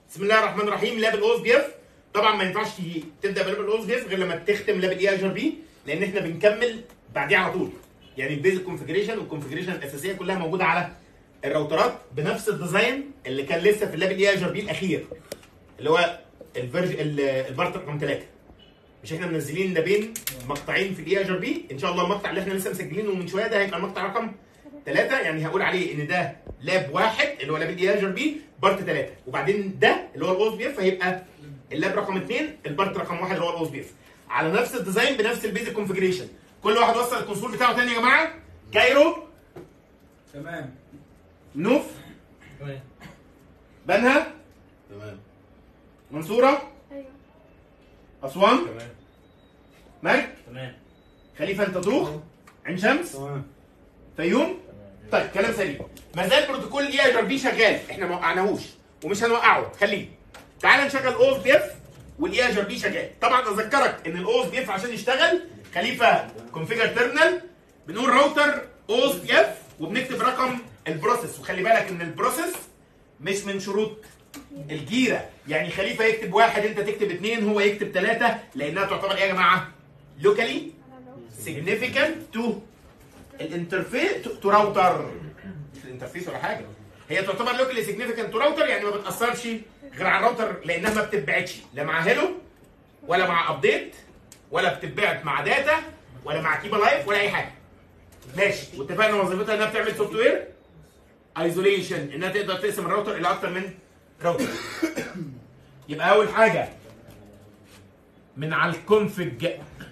بسم الله الرحمن الرحيم لاب الاوز بي اف طبعا ما ينفعش تيجي تبدا بلاب الاوز بي اف غير لما تختم لاب الاي اجر بي لان احنا بنكمل بعديه على طول يعني البيزك كونفجريشن والكونفجريشن الاساسيه كلها موجوده على الراوترات بنفس الديزاين اللي كان لسه في اللاب الاي اجر بي الاخير اللي هو الفيرج البارت رقم 3 مش احنا منزلين لابين مقطعين في الاي اجر بي ان شاء الله المقطع اللي احنا لسه مسجلينه من شويه ده هيبقى المقطع رقم ثلاثة يعني هقول عليه ان ده لاب واحد اللي هو لاب الاي اجر بي بارت ثلاثة وبعدين ده اللي هو الاوز بي اف هيبقى اللاب رقم اثنين البارت رقم واحد اللي هو الاوز بي اف على نفس الديزاين بنفس البيزك كونفجريشن كل واحد وصل الكونسول بتاعه تاني يا جماعه كايرو تمام نوف تمام بنها تمام منصوره ايوه اسوان تمام مرج تمام خليفه التطوخ عين شمس تمام فيوم تمام طيب كلام سليم ما زال بروتوكول اي اجر بي شغال احنا ما وقعناهوش ومش هنوقعه خليه تعال نشغل اوز بي اف والاي اجر بي شغال طبعا اذكرك ان الاوز بي اف عشان يشتغل خليفه كونفيجر تيرمينال بنقول راوتر اوز بي اف وبنكتب رقم البروسيس وخلي بالك ان البروسيس مش من شروط الجيره يعني خليفه يكتب واحد انت تكتب اثنين هو يكتب ثلاثه لانها تعتبر ايه يا جماعه؟ لوكالي significant to الانترفيس تو راوتر مش الانترفيس ولا حاجه هي تعتبر لوكالي سيجنيفيكانت تو راوتر يعني ما بتاثرش غير على الراوتر لانها ما بتتبعتش لا مع هيلو ولا مع ابديت ولا بتتبعت مع داتا ولا مع كيبا لايف ولا اي حاجه ماشي واتفقنا وظيفتها انها بتعمل سوفت وير ايزوليشن انها تقدر تقسم الراوتر الى اكتر من راوتر يبقى اول حاجه من على الكونفج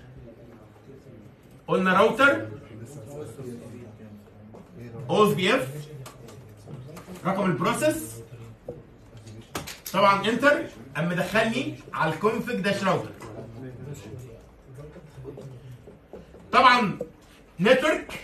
قلنا راوتر اوز بي اف رقم البروسيس طبعا انتر اما دخلني على الكونفج داش راوتر طبعا نتورك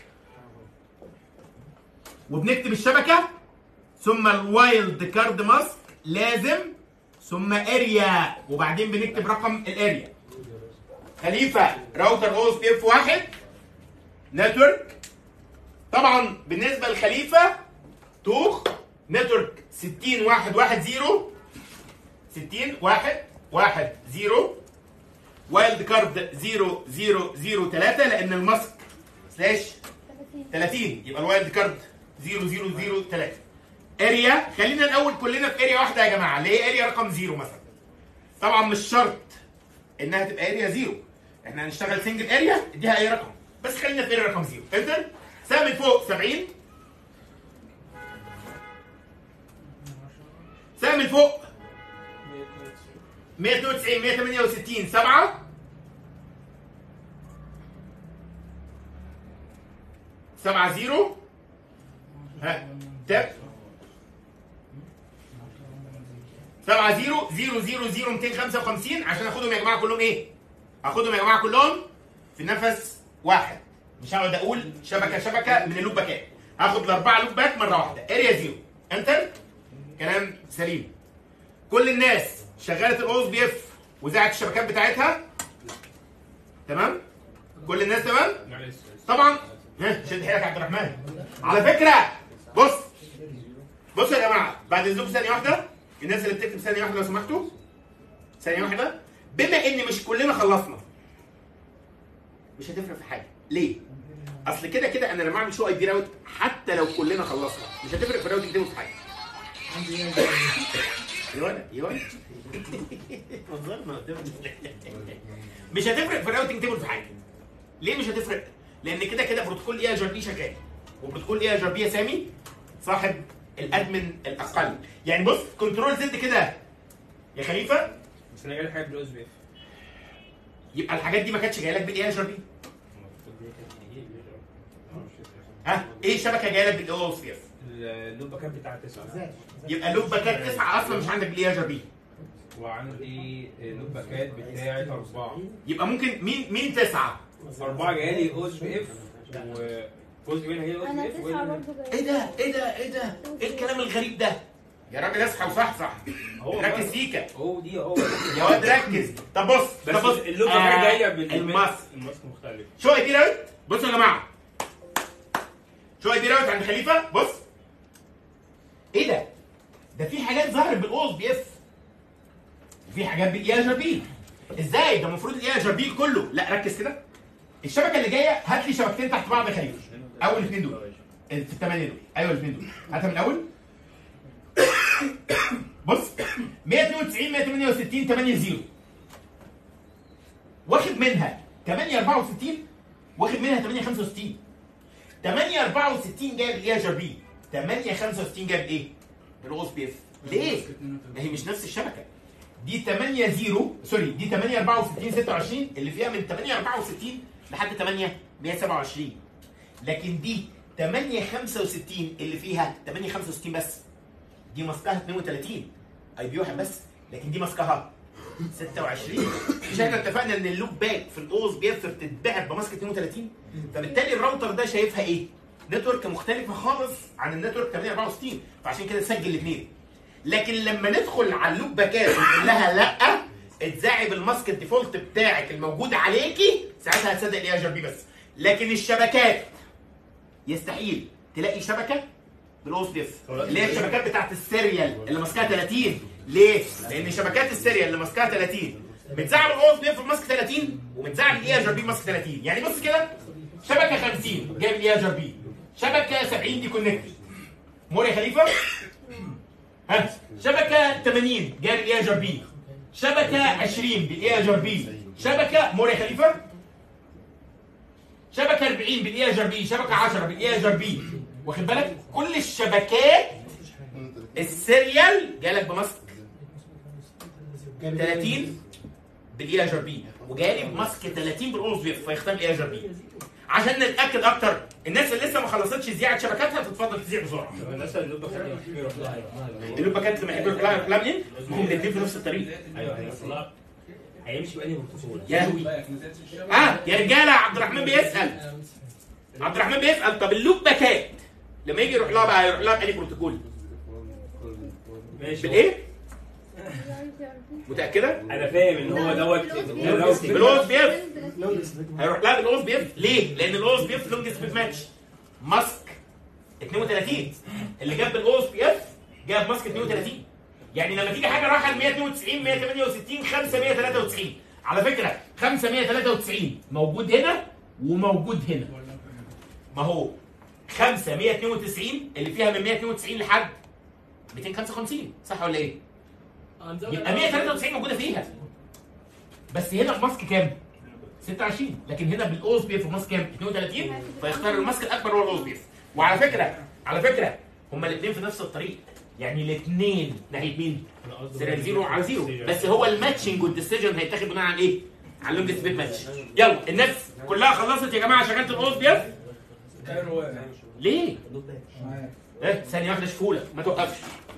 وبنكتب الشبكه ثم الوايلد كارد ماسك لازم ثم اريا وبعدين بنكتب رقم الاريا خليفه راوتر اوز بي اف واحد نتورك طبعا بالنسبه لخليفه توخ نتورك 60 1 1 0 60 1 1 0 وايلد كارد 0 0 0 3 لان الماسك سلاش 30 يبقى الوايلد كارد 0 0 0 3 اريا خلينا الاول كلنا في اريا واحده يا جماعه ليه اريا رقم 0 مثلا طبعا مش شرط انها تبقى اريا 0 احنا هنشتغل سنجل اريا اديها اي رقم بس خلينا في اريا رقم 0 انتر سهم فوق 70 سهم فوق 192 168 7 7 0 ها تاب 7 0 0 0 0 255 عشان اخدهم يا جماعه كلهم ايه؟ اخدهم يا جماعه كلهم في نفس واحد مش هقعد اقول شبكه شبكه من اللوب باكات هاخد الاربعه لوب باك مره واحده اريا زيرو انتر كلام سليم كل الناس شغاله الاوز بي اف وزعت الشبكات بتاعتها تمام كل الناس تمام معلش طبعا ها شد حيلك يا عبد الرحمن على فكره بص بصوا يا جماعه بعد اذنكم ثانيه واحده الناس اللي بتكتب ثانيه واحده لو سمحتوا ثانيه واحده بما ان مش كلنا خلصنا مش هتفرق في حاجه ليه؟ اصل كده كده انا لما اعمل شو اي بي راوت حتى لو كلنا خلصنا مش هتفرق في الراوت يكتبوا في حاجه يوانا يوانا مش هتفرق في الراوتنج تيبل في حاجه ليه مش هتفرق؟ لان كده كده بروتوكول اي اجر بي شغال وبروتوكول اي اجر بي يا سامي صاحب الادمن الاقل يعني بص كنترول زد كده يا خليفه بس انا جاي حاجه بالاوز بي اف يبقى الحاجات دي ما كانتش جايه لك بالاي اجر بي ها ايه الشبكه جايه لك بالاو اس اف اللوب باكات بتاع تسعه يبقى لوب باكات تسعه اصلا مش عندك بالاي اجر بي وعندي اللوب باكات بتاعت اربعه يبقى ممكن مين مين تسعه اربعه جايه لي اوز بي اف وجزء منها هي اوز انا بي اف تسعة برضه ايه ده ايه ده ايه ده ايه الكلام الغريب ده يا راجل اصحى وصحصح هو ركز سيكا هو دي هو يا واد ركز طب بص بس طب بص اللوب باكات جايه آه بال الماسك الماسك مختلف شو اي بي راوت بصوا يا جماعه شو اي بي راوت عند خليفه بص ايه ده ده في حاجات ظهرت بالاوز بي اف وفي حاجات بالاي اجر بي ازاي ده المفروض الاي اجر بي كله لا ركز كده الشبكه اللي جايه هات لي شبكتين تحت بعض يا خليل اول الاثنين دول في الثمانيه دول ايوه الاثنين دول هاتها من الاول بص 192 168 8 0 واخد منها 8 64 واخد منها 8 65 8 64 جايب الاي اجر بي 8 65 جايب ايه؟ الاوس بي اف ليه؟ ما هي مش نفس الشبكه دي 8 0 سوري دي 8 64 26 اللي فيها من 8 64 لحد 8 127 لكن دي 8 65 اللي فيها 8 65 بس دي ماسكها 32 اي بي واحد بس لكن دي ماسكها 26 مش احنا اتفقنا ان اللوب باك في الاوز بيف بتتباع بماسك 32 فبالتالي الراوتر ده شايفها ايه؟ نتورك مختلفه خالص عن النتورك 864 فعشان كده سجل الاثنين لكن لما ندخل على اللوب باكات ونقول لها لا اتزعب الماسك الديفولت بتاعك الموجود عليكي ساعتها هتصدق الاي اجر بي بس لكن الشبكات يستحيل تلاقي شبكه بالاوس بيف اللي هي الشبكات بتاعت السيريال اللي ماسكاها 30 ليه؟ لان شبكات السيريال اللي ماسكاها 30 متزعل الاوس بيف ماسك 30 ومتزعل الاي اجر بي ماسك 30 يعني بص كده شبكه 50 جايب الاي اجر بي شبكه 70 دي كونكتد مور يا خليفه ها شبكه 80 جايب الاي اجر بي شبكه 20 بالاي اجر بي شبكه مور يا خليفه شبكه 40 بالاي اجر بي شبكه 10 بالاي اجر بي واخد بالك كل الشبكات السيريال جالك بماسك 30 بالاي اجر بي وجالي بماسك 30 بالاوز بيف فيختار الاي اجر بي عشان نتاكد اكتر الناس اللي لسه ما خلصتش زياده شبكاتها تتفضل تذيع بسرعه الناس اللي بتحب يروح لها اللوب باكات لما يحبوا يروحوا لها ايه؟ ما هم الاثنين في نفس الطريق ايوه هيوصلها هيمشي بأنهي بروتوكول يا لهوي اه يا رجاله عبد الرحمن بيسال عبد الرحمن بيسال طب اللوب باكات لما يجي يروح لها بقى يروح لها بأنهي بروتوكول ماشي بالايه؟ متاكده؟ انا فاهم ان هو دوت بالاوز بيف هيروح لها بالاوز بيف ليه؟ لان الاوز بيف لونج سبيد ماتش ماسك 32 اللي جاب بالاوز بيف جاب ماسك 32 يعني لما تيجي حاجه رايحه ل 192 168 5 193 على فكره 5 193 موجود هنا وموجود هنا ما هو 5 192 اللي فيها من 192 لحد 255 صح ولا ايه؟ يبقى 193 موجوده فيها بس هنا الماسك كام؟ 26 لكن هنا بالاوز بيف الماسك كام؟ 32 فيختار الماسك الاكبر هو الاوز بيف وعلى فكره على فكره هما الاثنين في نفس الطريق يعني الاثنين ناحيه مين؟ سيريال زيرو على زيرو بس هو الماتشنج والديسيجن هيتاخد بناء على ايه؟ على اللونج سبيد ماتش يلا الناس كلها خلصت يا جماعه شغلت الاوز بيف كايرو واقع ليه؟ معاك ايه ثانيه واحده شوفهولك ما توقفش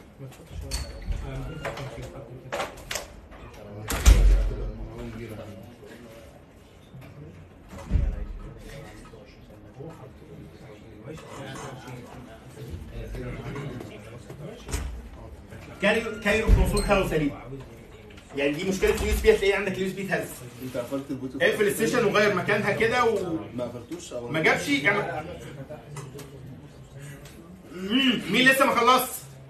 كايرو كايرو في موصول هوا سليم يعني دي مشكله اليو اس بي هتلاقي عندك اليو اس بي اتهز انت قفلت البلوتوث اقفل السيشن وغير مكانها كده و ما قفلتوش او ما جابش يعني مم، مين لسه ما خلص؟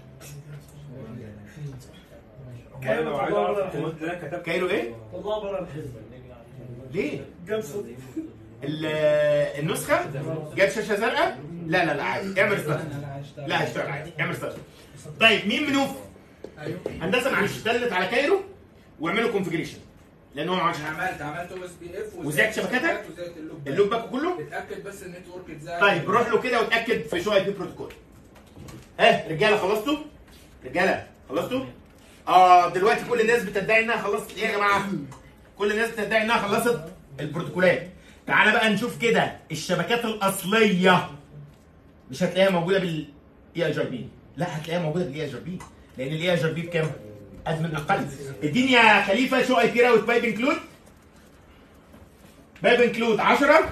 انا لو عايز اعرف الكود ده كتبت كايرو ايه؟ والله برا الحزب ليه؟ قام صديق ال- النسخه جاب شاشه زرقاء؟ لا لا لا عادي اعمل ستارت لا هيشتغل عادي اعمل ستارت طيب مين منوف؟ ايوه هندسه معلش دلت على كايرو واعملوا كونفجريشن لان هو ما عملش حاجه عملت عملت او اس بي اف وزعت شبكاتك؟ وزعت اللوب باك. اللوب باك كله اتاكد بس النتورك اتزعل طيب روح له كده وتاكد في شو اي بي بروتوكول ها رجاله خلصتوا رجاله خلصتوا اه دلوقتي كل الناس بتدعي انها خلصت ايه يا جماعه كل الناس بتدعي انها خلصت البروتوكولات تعالى بقى نشوف كده الشبكات الاصليه مش هتلاقيها موجوده بالاي اي ار بي لا هتلاقيها موجوده بالاي اي ار بي لان الاي اي ار بي بكام ادمن اقل اديني يا خليفه شو اي بي راوت بايب انكلود بايب انكلود 10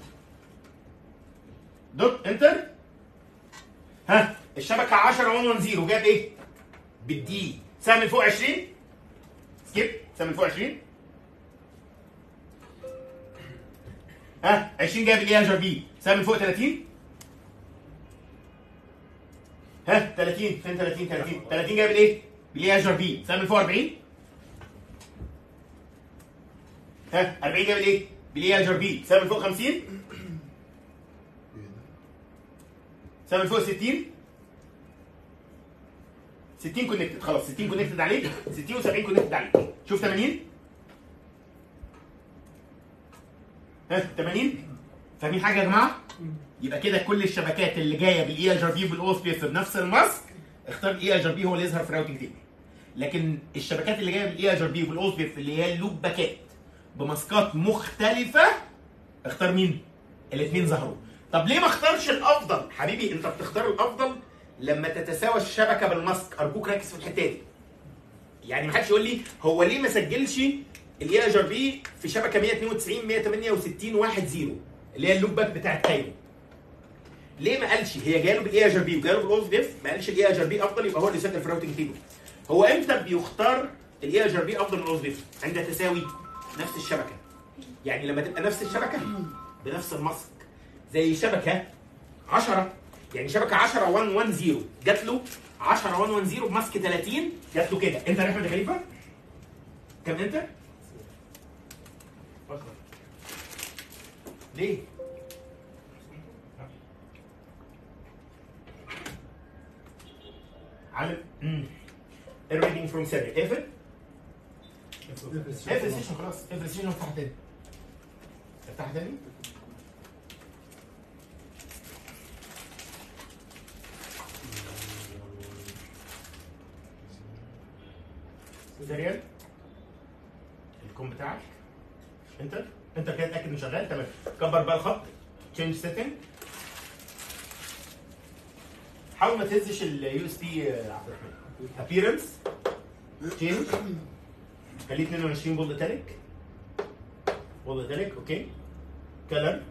دوت انتر ها الشبكه 10 110 جاب ايه؟ بالدي سهم فوق 20 سكيب سهم فوق 20 ها 20 جاب الاي اجر بي سهم فوق 30 ها 30 فين 30 30 30 جاب الايه؟ بالاي اجر بي سهم فوق 40 ها 40 جايه بالايه؟ بالاي اجر بي سهم فوق 50 سهم فوق 60 60 كونكتد خلاص 60 كونكتد عليك 60 و70 كونكتد عليك شوف 80 ها 80 فاهمين حاجه يا جماعه؟ يبقى كده كل الشبكات اللي جايه بالاي اجر بي وبالاو اس بي اف بنفس الماسك اختار الاي اجر بي هو اللي يظهر في الراوتنج تيبل لكن الشبكات اللي جايه بالاي اجر بي وبالاو اس بي اف اللي هي اللوب باكات بماسكات مختلفه اختار مين؟ الاثنين ظهروا طب ليه ما اختارش الافضل؟ حبيبي انت بتختار الافضل لما تتساوى الشبكه بالماسك ارجوك ركز في الحته دي يعني ما حدش يقول لي هو ليه ما سجلش الاي اجر بي في شبكه 192 168 1 0 اللي هي اللوب باك بتاعت كايرو ليه ما قالش هي جاله بالاي اجر بي وجاله بالاوز بيف ما قالش الاي اجر بي افضل يبقى هو اللي سجل في الراوتنج تيبل هو امتى بيختار الاي اجر بي افضل من الاوز بيف عند تساوي نفس الشبكه يعني لما تبقى نفس الشبكه بنفس الماسك زي شبكه 10 يعني شبكه 10 110 جات له 10 110 بماسك 30 جات له كده انت يا احمد يا خليفه كم انت؟ ليه؟ عامل everything from seven اقفل اقفل السيشن خلاص اقفل السيشن وافتحها تاني افتحها تاني سيريال الكون بتاعك انتر انتر كده اتاكد انه شغال تمام كبر بقى الخط تشينج سيتنج حاول ما تهزش اليو اس بي عبد الرحمن ابييرنس تشينج خليه 22 بولد تالك بولد تالك اوكي كلر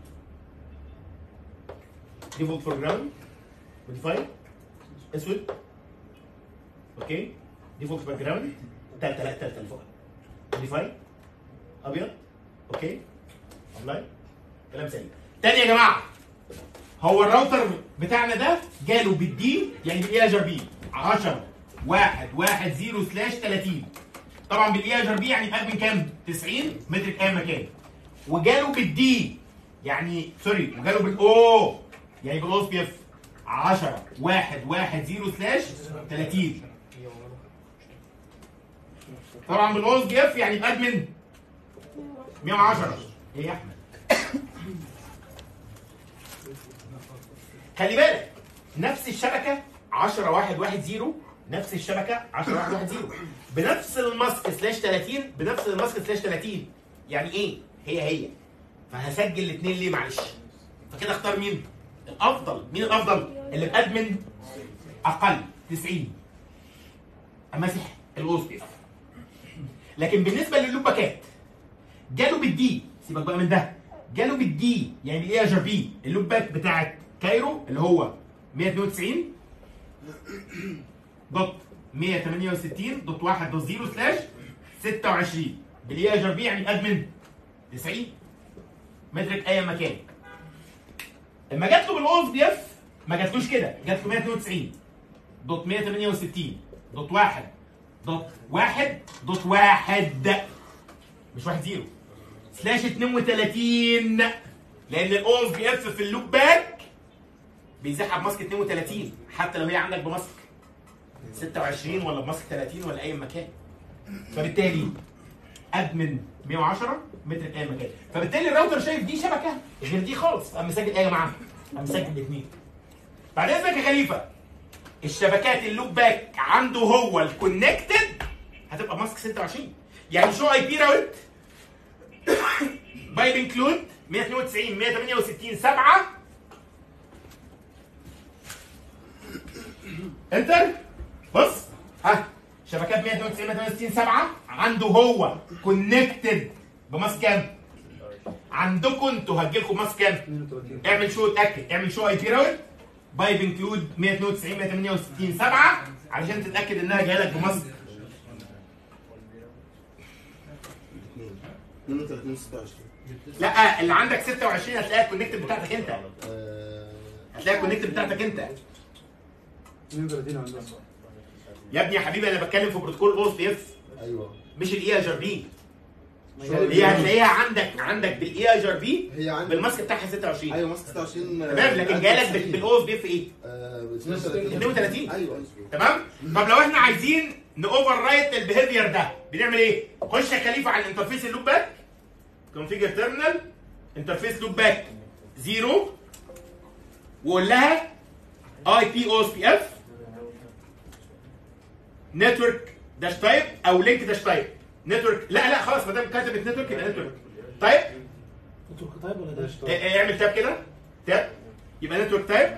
ديفولت فور جراوند موديفاي اسود اوكي ديفولت باك جراوند تالتة لا تالتة اللي فوق موديفاي ابيض اوكي ابلاي كلام سليم تاني يا جماعه هو الراوتر بتاعنا ده جاله بالدي يعني بالاي اجر بي 10 1 1 0 سلاش 30 طبعا بالاي اجر بي يعني بقى من كام؟ 90 مترك اي مكان وجاله بالدي يعني سوري وجاله بالاو يعني بالاو اس بي اف 10 1 1 0 سلاش 30 طبعا بالاو اس بي اف يعني بادمن 110 ايه يا احمد خلي بالك نفس الشبكه 10 1 1 0 نفس الشبكه 10 1 1 0 بنفس الماسك سلاش 30 بنفس الماسك سلاش 30 يعني ايه؟ هي هي فهسجل الاثنين ليه معلش فكده اختار مين؟ الافضل مين الافضل؟ اللي بادمن اقل 90 امسح الاوز بيف لكن بالنسبه لللوب باكات جاله بالدي سيبك بقى من ده جاله بالدي يعني بالاي اجر بي اللوب باك بتاعت كايرو اللي هو 192 دوت 168 دوت 1 دوت 0 سلاش 26 بالاي اجر بي يعني ادمن 90 مترك اي مكان لما جات له بالاوز بي اف ما جاتلوش كده جات له 192 دوت 168 دوت 1 دوت 1 دوت 1 مش 1 0 سلاش 32 لان الاوز بي اف في اللوب باك بيزحها بماسك 32 حتى لو هي عندك بماسك 26 ولا بماسك 30 ولا اي مكان فبالتالي ادمن 110 متر اي مكان فبالتالي الراوتر شايف دي شبكه غير دي خالص قام مسجل ايه يا جماعه؟ قام مسجل الاثنين بعد اذنك يا خليفه الشبكات اللوب باك عنده هو الكونكتد هتبقى ماسك 26 يعني شو اي بي راوت بايب انكلود 192 168 7 انتر بص ها شبكات 192 168 7 عنده هو كونكتد بماس كام؟ عندكم انتوا هتجي لكم ماس كام؟ اعمل شو اتاكد اعمل شو اي بي راوت بايب انكلود 192 168 7 علشان تتاكد انها جايه لك بماس 32 26 لا اللي عندك 26 هتلاقيها الكونكتد بتاعتك انت آه، هتلاقيها الكونكتد بتاعتك انت 32 عندنا يا ابني يا حبيبي انا بتكلم في بروتوكول اوس بي اف ايوه مش الاي اجر بي هي هتلاقيها عندك عندك بالاي اي ار بي هي عندي بالماسك بتاعها 26 ايوه ماسك 26 تمام لكن جايه لك بالاو اس بي اف ايه؟ آه، 32. ايوه ايوه تمام طب لو احنا عايزين نوفر رايت البيهيفير ده بنعمل ايه خش يا خليفه على الانترفيس اللوب باك كونفيجر تيرمينال انترفيس لوب باك زيرو وقول لها اي بي او اس بي اف نتورك داش تايب او لينك داش تايب نتورك لا لا خلاص ما دام كتبت نتورك يبقى نتورك تايب نتورك تايب ولا داش اه، تايب؟ اه، اعمل تاب كده تاب يبقى نتورك تايب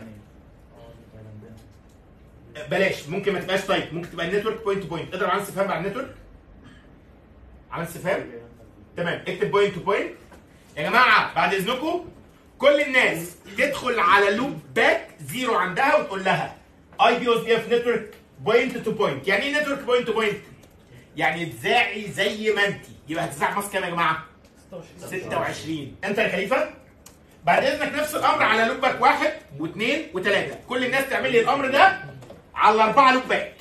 بلاش ممكن ما تبقاش تايب ممكن تبقى النتورك بوينت تو بوينت اضرب على استفهام على النتورك على استفهام تمام اكتب بوينت تو بوينت يا جماعه بعد اذنكم كل الناس تدخل على لوب باك زيرو عندها وتقول لها اي بي اس بي اف نتورك بوينت تو بوينت يعني ايه نتورك بوينت تو بوينت؟ يعني تذاعي زي ما انت يبقى هتذاع ماسك كام يا جماعه؟ 26 انت يا خليفه بعد اذنك نفس الامر على لوب باك واحد واثنين وثلاثه كل الناس تعمل لي الامر ده على الاربعه لوب باك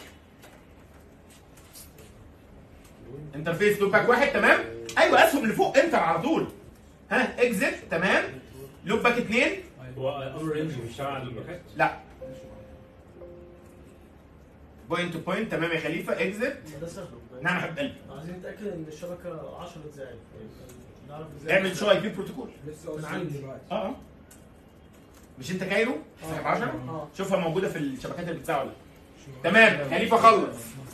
انترفيس لوب باك واحد تمام ايوه اسهم اللي فوق انتر على طول ها اكزit تمام لوب باك اثنين هو امر رينج بيشتغل على الباكات لا بوينت تو بوينت تمام يا خليفه اكزit ده سهل نعم يا حبيب قلبي عايزين نتاكد ان الشبكه 10 ازاي نعرف ازاي اعمل شو اي بي بروتوكول لسه من قايل عندي. دلوقتي اه اه مش انت كايرو صاحب 10 اه شوفها موجوده في الشبكات اللي بتساعد ولا لا. تمام خليفه خلص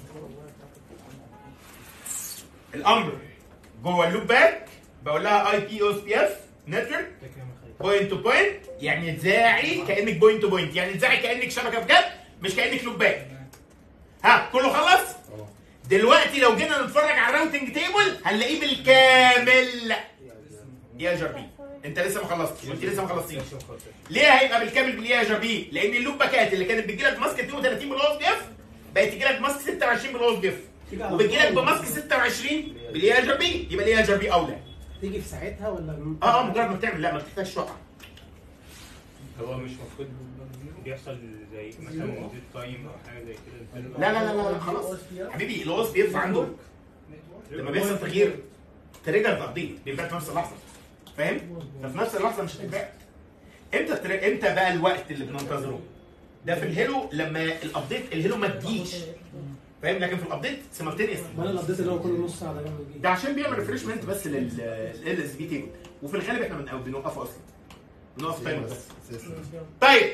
الامر جوه اللوب باك بقول لها اي بي او اس بي اف نتورك بوينت تو بوينت يعني تذاعي كانك بوينت تو بوينت يعني تذاعي كانك شبكه بجد مش كانك لوب باك ها كله خلص اه دلوقتي لو جينا نتفرج على الراوتنج تيبل هنلاقيه بالكامل يا جربي انت لسه ما خلصتش وانت لسه ما خلصتيش ليه هيبقى بالكامل بالاي جر بي؟ لان اللوب باكات اللي كانت بتجي لك بماسك 32 بالاوز بي اف بقت تجي لك بماسك 26 بالاوز بي اف وبتجي لك بماسك 26 بالاي جر بي يبقى الاي جر بي اولى تيجي في ساعتها ولا اه اه مجرد ما بتعمل لا ما بتحتاجش توقع هو مش المفروض بيحصل زي مثلا مدة تايم او حاجه زي كده لا لا لا لا, لا خلاص حبيبي الاوز بي اف عنده لما بيحصل تغيير تريجر تقديم بيبقى في نفس اللحظه فاهم؟ ففي نفس اللحظه مش هتتباع امتى التر... امتى بقى الوقت اللي بننتظره؟ ده في الهيلو لما الابديت الهيلو ما تجيش فاهم لكن في الابديت سيمالتينيوس امال الابديت اللي هو كل نص ساعه ده جنب الجيل ده عشان بيعمل ريفرشمنت بس لل اس بي تيبل وفي الغالب احنا بن- بنوقفه اصلا بنوقف تايمر بس اساسا طيب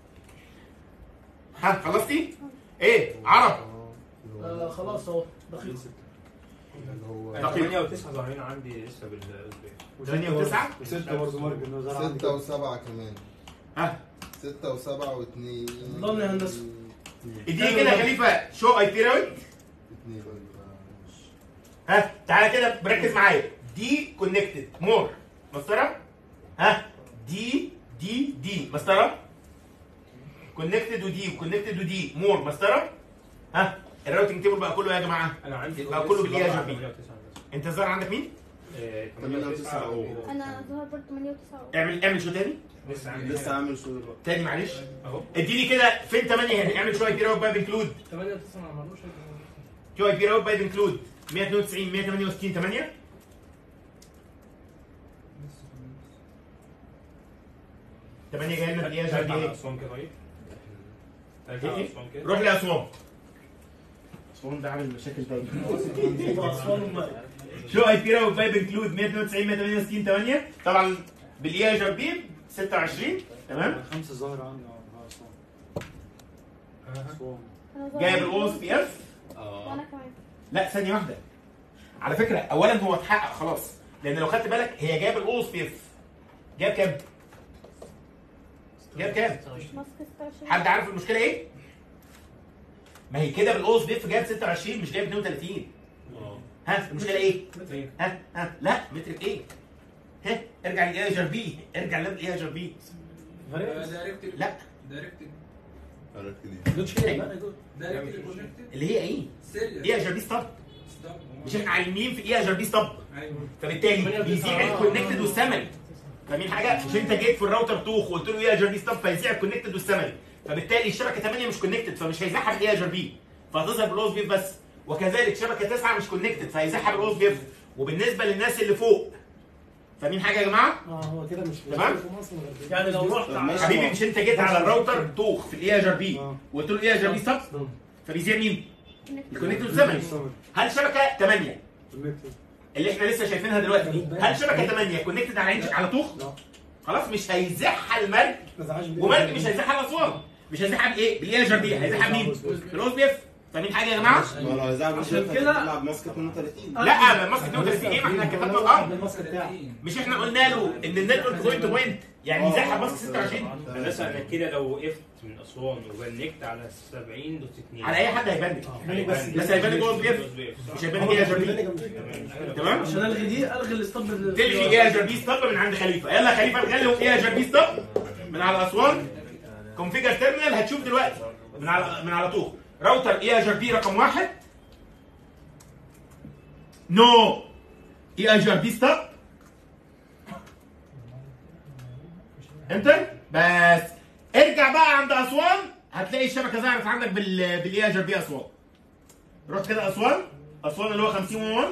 ها خلصتي؟ ايه عرب آه، خلاص اهو دقيقه اللي هو دقيقة. 8 و9 ظاهرين عندي لسه بال 8 وتسعة ستة برضه مارك انه زرع عندي ستة وسبعة كمان ها ستة وسبعة واثنين ضمن يا هندسة. اديني كده يا خليفه شو اي بي راوت اثنين مش ها تعالى كده بركز معايا دي كونكتد مور مسطره ها دي دي دي مسطره كونكتد ودي كونكتد ودي مور مسطره ها الراوتنج تيبل بقى كله يا جماعه انا عندي بقى كله بالإيه يا جميل؟ 8 و9 انت ظاهر عندك مين؟ 8 و9 او انا ظهر برضه 8 و9 اعمل اعمل شو تاني لسه عندي لسه عامل شو دلوقتي تاني معلش اهو اديني كده فين 8 هنا اعمل شو اي بي راوت باي بنكلود 8 9 ما عملوش شو اي بي راوت باي بنكلود 192 168 8 8 جايه لنا دقيقه شهر ترجع على ايه؟ اسوان كده طيب إيه ترجع على إيه؟ اسوان كده روح لاسوان اسوان ده عامل مشاكل تاني اطفال ومرأة شو اي بي راوت باي بنكلود 192 168 8 طبعا بالاي جر بي 26 تمام خمسة ظاهر عندي اه اسوان اسوان انا ظهر جايب عندي الاو اس بي اف وانا كمان لا ثانيه واحده على فكره اولا هو اتحقق خلاص لان لو خدت بالك هي جايب الاو اس بي اف جايب كام؟ جايب كام؟ ماسك 26 حد عارف المشكله ايه؟ ما هي كده بالاو اس بي اف جايب 26 مش جايب 32 ها المشكله ايه؟ ها ها لا مترك ايه؟ ها ارجع للاي جر بي ارجع للاي جر بي دايركت لا دايركت عرفت دي دوتش كده بقى دول دايركت كونكتد اللي هي ايه؟ سيريال اي جر بي ستوب مش احنا عالمين في اي جر بي ستوب ايوه فبالتالي بيذيع الكونكتد والسمري فاهمين حاجه؟ مش انت جيت في الراوتر توخ وقلت له ايه جر بي ستوب فيذيع الكونكتد والسمري فبالتالي الشبكه 8 مش كونكتد فمش هيذاعها بالاي جر بي فهتظهر بالاوز بي بس وكذلك شبكه 9 مش كونكتد فهيذاعها بالاوز بي وبالنسبه للناس اللي فوق فاهمين حاجه يا جماعه اه هو كده مش تمام؟ في مصر غير يعني لو رحت طب على- ماشي. حبيبي مش انت جيت على الراوتر طوخ في الاي ار بي آه. وقلت له الاي ار بي ستوب فبيذيع مين؟ إنك الكونكتور 8 هل شبكه 8 اللي احنا لسه شايفينها دلوقتي دي هل شبكه 8 كونكتد على عين على طوخ؟ لا خلاص مش هيزحها المرج ما زعلش ومرج مش هيزحها الاسوان مش هيزحها بايه؟ بالاي ار بي هيزحها بمين؟ بالاوز بي اف فاهمين حاجه يا جماعه؟ ما لو هيزعل عشان كده- تلعب ماسكة 32 لا ما ماسك 32 ايه ما احنا كتبنا الامر الماسك بتاعه مش احنا قلنا له ان النتورك بوينت تو بوينت يعني يزحها ماسك 26 بس انا كده لو وقفت من اسوان وبنكت على 70 دوت 2 على اي حد هيبنك بس بس هيبنك جوه البي اف مش هيبنك اي ار بي تمام؟ عشان الغي دي الغي الاستوب تلغي اي ار بي ستوب من عند خليفه يلا يا خليفه نخلي اي ار بي ستوب من على اسوان كونفيجر تيرمينال هتشوف دلوقتي من على من على طول راوتر اي ار بي رقم واحد نو اي ار بي ستوب انتر بس ارجع بقى عند اسوان هتلاقي الشبكه ظهرت عندك بال بالاي ار بي اسوان رحت كده اسوان اسوان اللي هو 50 1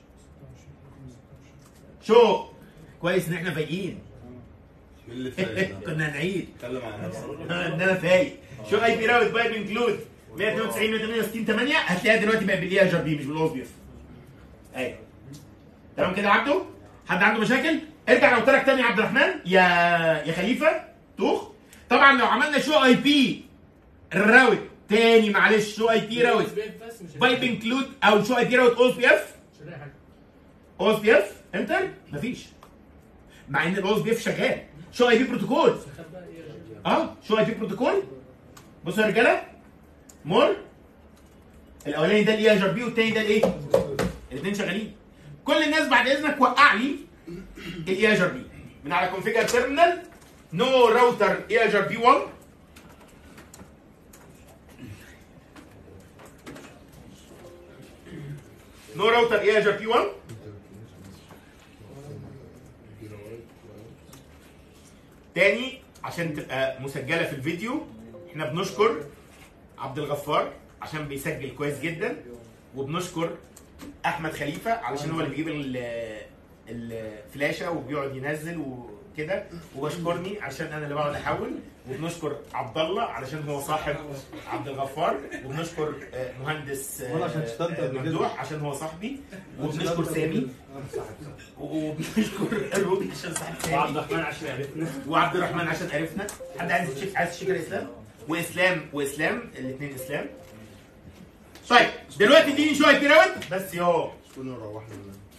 شو كويس ان احنا فايقين مين اللي فايق كنا هنعيد اتكلم عن نفسك ان انا فايق شو اي بي راوت بايب انكلود 192 168 8 هتلاقيها دلوقتي بقى بالاي ار بي مش بالاوز بي اف ايوه تمام كده يا عبده حد عنده مشاكل ارجع لو لك تاني يا عبد الرحمن يا يا خليفه طوخ طبعا لو عملنا شو اي بي راوت تاني معلش شو اي بي راوت بايب انكلود او شو اي بي راوت اوز بي اف اوز بي اف انتر مفيش مع ان الاوز بي اف شغال شو اي بي بروتوكول اه شو اي بي بروتوكول بصوا يا رجاله مور الاولاني ده الاي ار بي والتاني ده الايه؟ الاثنين شغالين كل الناس بعد اذنك وقع لي الاي ار بي من على كونفيجر تيرمينال نو راوتر اي ار بي 1 نو راوتر اي ار بي 1 تاني عشان تبقى مسجله في الفيديو احنا بنشكر عبد الغفار عشان بيسجل كويس جدا وبنشكر احمد خليفه علشان هو اللي بيجيب ال- الفلاشه وبيقعد ينزل وكده وبشكرني عشان انا اللي بقعد احول وبنشكر عبد الله علشان هو صاحب عبد الغفار وبنشكر آه، مهندس آه، وأنا عشان اشتغلت آه، قبل كده. ممدوح عشان هو صاحبي وبنشكر سامي وبنشكر روبي عشان صاحب سامي وعبد الرحمن عشان عرفنا وعبد الرحمن عشان عرفنا حد عايز يشيك عايز يشيك الاسلام واسلام واسلام الاثنين اسلام طيب دلوقتي اديني شويه بيراوت بس يو كنا روحنا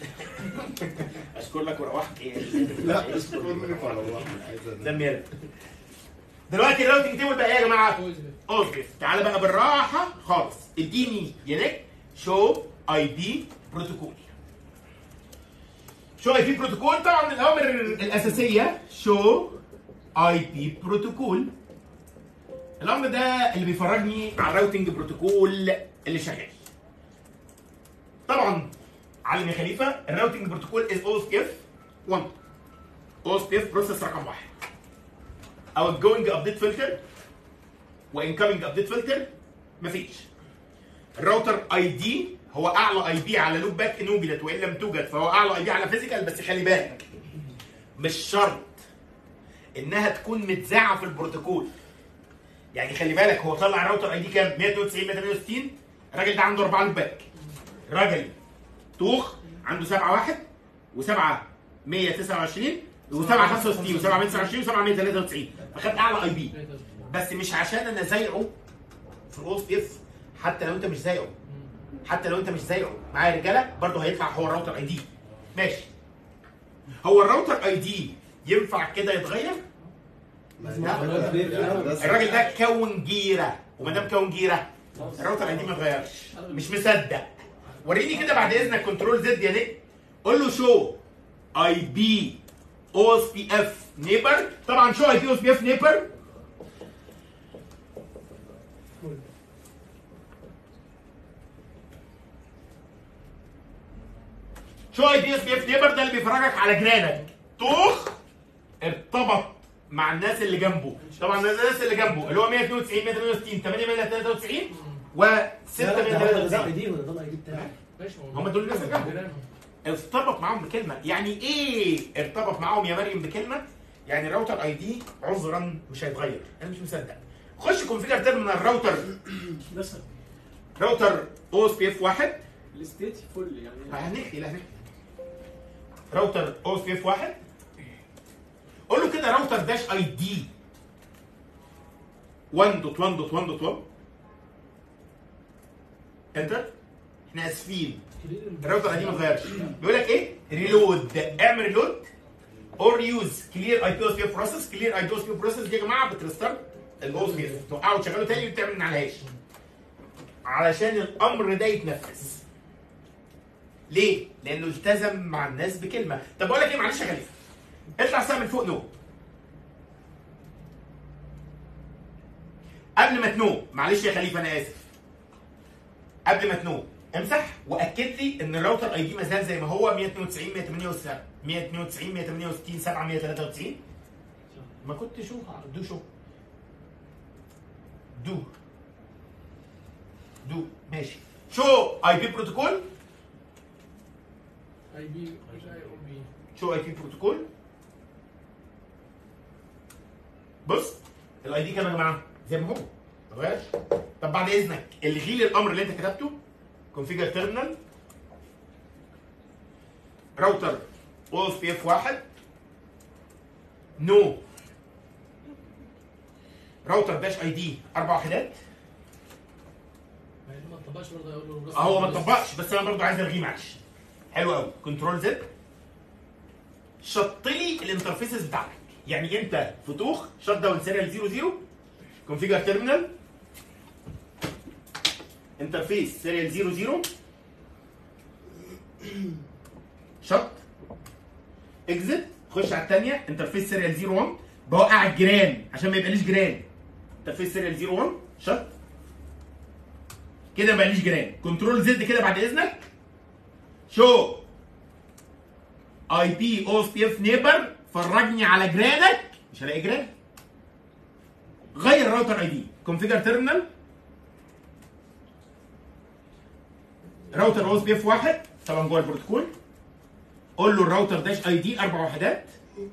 اشكر لك وروحت ايه لا مش كنا روحنا عايز أنام. دم يلا دلوقتي الراوتنج تيبل بقى ايه يا جماعه؟ اوكي تعالى بقى بالراحه خالص اديني يا نيك شو اي بي بروتوكول شو اي بي بروتوكول طبعا من الاوامر الاساسيه شو اي بي بروتوكول الامر ده اللي بيفرجني على الراوتنج بروتوكول اللي شغال طبعا علم يا خليفه الراوتنج بروتوكول از اوز اف 1 اوز اف بروسيس رقم واحد او الجوينج ابديت فلتر وانكمنج ابديت فلتر مفيش الراوتر اي دي هو اعلى اي بي على لوب باك ان وجدت وان لم توجد فهو اعلى اي بي على فيزيكال بس خلي بالك مش شرط انها تكون متذاعه في البروتوكول يعني خلي بالك هو طلع راوتر اي دي كام 192 168 الراجل ده عنده اربعه لوب باك راجل توخ عنده 7 1 و7 129 و7 65 و7 129 و7 193 فخد اعلى اي بي بس مش عشان انا زايعه في الاوس اف حتى لو انت مش زايعه حتى لو انت مش زايعه معايا يا رجاله برضه هيطلع هو الراوتر اي دي ماشي هو الراوتر اي دي ينفع كده يتغير؟ لا الراجل ده كون جيره وما دام كون جيره الراوتر اي دي ما اتغيرش مش مصدق وريني كده بعد اذنك كنترول زد يا نيك قول له شو اي بي او اس بي اف نيبر طبعا شو اي بي او اس بي اف نيبر شو اي بي اس بي اف نيبر ده اللي بيفرجك على جيرانك طوخ ارتبط مع الناس اللي جنبه طبعا الناس اللي جنبه اللي هو 192 168 893 و 693 دي ولا ده الاي دي بتاعي ماشي هم دول الناس اللي جنبه جيرانهم. ارتبط معاهم بكلمه يعني ايه ارتبط معاهم يا مريم بكلمه يعني الراوتر اي دي عذرا مش هيتغير انا مش مصدق خش كونفيجر تيرمينال الراوتر بس راوتر او اس بي اف واحد الستيت فل يعني هنحكي لا هنحكي راوتر او اس بي اف واحد قول له كده راوتر داش اي دي 1.1.1.1 انتر احنا اسفين الراوتر دي ما اتغيرش بيقول لك ايه ريلود اعمل ريلود اور يوز كلير اي بي او اس بي اف بروسيس كلير اي بي او اس بي اف بروسيس دي يا جماعه بترستارت الاو اس بي اف توقعه وتشغله تاني وتعمل من عليهاش علشان الامر ده يتنفذ ليه؟ لانه التزم مع الناس بكلمه طب بقول لك ايه معلش يا خليفه اطلع سهم فوق نو قبل ما تنو معلش يا خليفه انا اسف قبل ما تنو امسح واكد لي ان الراوتر اي دي ما زال زي ما هو 192 198 192 168 7 193 ما كنت شو دو شو دو دو ماشي شو اي بي بروتوكول اي بي مش اي او بي شو اي بي بروتوكول بص الاي دي كام يا جماعه زي ما هو ما اتغيرش طب بعد اذنك الغي لي الامر اللي انت كتبته كونفيجر تيرمينال راوتر او اس بي اف واحد نو راوتر داش اي دي اربع وحدات ما هي ما تطبقش برضه يقول له هو ما اتطبقش بس انا برضو عايز الغيه معلش حلو قوي كنترول زد شط لي الانترفيسز بتاعتك يعني انت فتوخ شت داون سيريال 00 كونفيجر تيرمينال انترفيس سيريال 00 شط اكزت خش على الثانيه انترفيس سيريال 01 بوقع الجيران عشان ما يبقاليش جيران انترفيس سيريال 01 شط كده ما بقاليش جيران كنترول زد كده بعد اذنك شو اي بي او اس بي اف نيبر فرجني على جيرانك مش هلاقي جيران غير الراوتر اي دي كونفيجر تيرمينال راوتر او اس بي اف واحد طبعا جوه البروتوكول قول له الراوتر داش اي دي اربع وحدات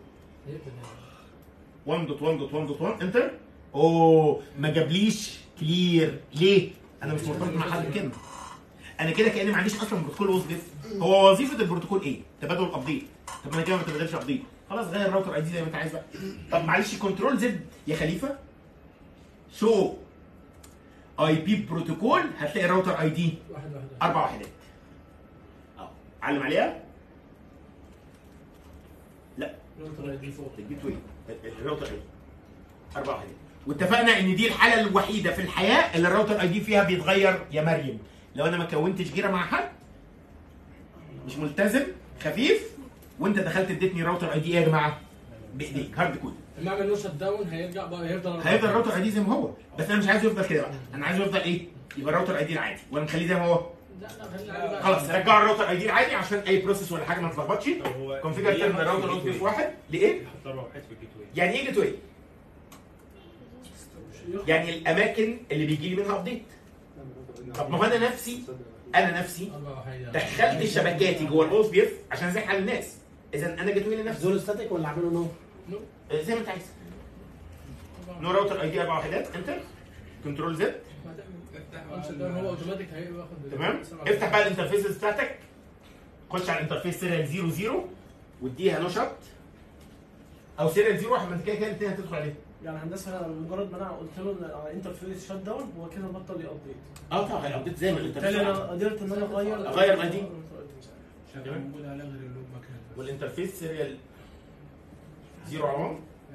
1.1.1.1 انتر اوه ما جابليش كلير ليه؟ انا مش مرتبط مع حد بكلمه انا كده كاني ما عنديش اصلا بروتوكول وصف هو وظيفه البروتوكول ايه؟ تبادل ابديت طب ما انا كده ما بتبادلش ابديت خلاص غير الراوتر اي دي زي ما انت عايز بقى طب معلش كنترول زد يا خليفه شو اي بي بروتوكول هتلاقي الراوتر اي دي واحد واحد اربع وحدات اه علم عليها لا الراوتر اي دي فوق الجيت واي الراوتر اي دي اربع وحدات واتفقنا ان دي الحاله الوحيده في الحياه اللي الراوتر اي دي فيها بيتغير يا مريم لو انا ما كونتش جيره مع حد مش ملتزم خفيف وانت دخلت اديتني راوتر اي دي ايه يا جماعه بايديك هارد كود لما اعمل له شت داون هيرجع بقى هيفضل هيفضل الراوتر اي دي زي ما هو بس انا مش عايزه يفضل كده بقى انا عايزه يفضل ايه يبقى الراوتر اي دي العادي ولا نخليه زي ما هو لا لا خلينا عادي بقى. خلاص رجعوا الراوتر اي دي العادي عشان اي بروسيس ولا حاجه ما تلخبطش طب هو كونفيجر ليه تيرمينال حط راوتر في او الجيت في واي؟ واحد لايه؟ حط اربع وحدات في الجيت واي يعني ايه جيت واي؟ يعني الاماكن اللي بيجي لي منها ابديت طب ما هو انا نفسي انا نفسي اربع وحيدات دخلت شبكاتي جوه الاو اس بي اف عشان ازاح على الناس اذا انا جيت واي لنفسي زول ستاتيك ولا عامله نو؟ آه، زي ما انت عايز نو راوتر اي دي اربع وحدات انتر كنترول زد شت داون هو اوتوماتيك هياخد تمام سبعة. افتح بقى الانترفيسز بتاعتك خش على الانترفيس سيريال 00 واديها نو شوت او سيريال 0 واحد ما انت كده كده الاثنين هتدخل عليه يعني هندسه مجرد ما انا قلت له على انترفيس شت داون هو كده بطل يابديت اه طبعا هيابديت زي ما بالتالي انا الانترفيس قدرت ان انا اغير أغير الآي دي. شغال موجود على غير اللوب مكان والانترفيس سيريال 0 على 1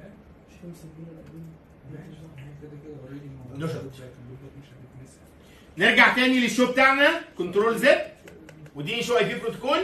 نشط. نرجع تاني للشو بتاعنا كنترول زد ودي شو اي بي بروتوكول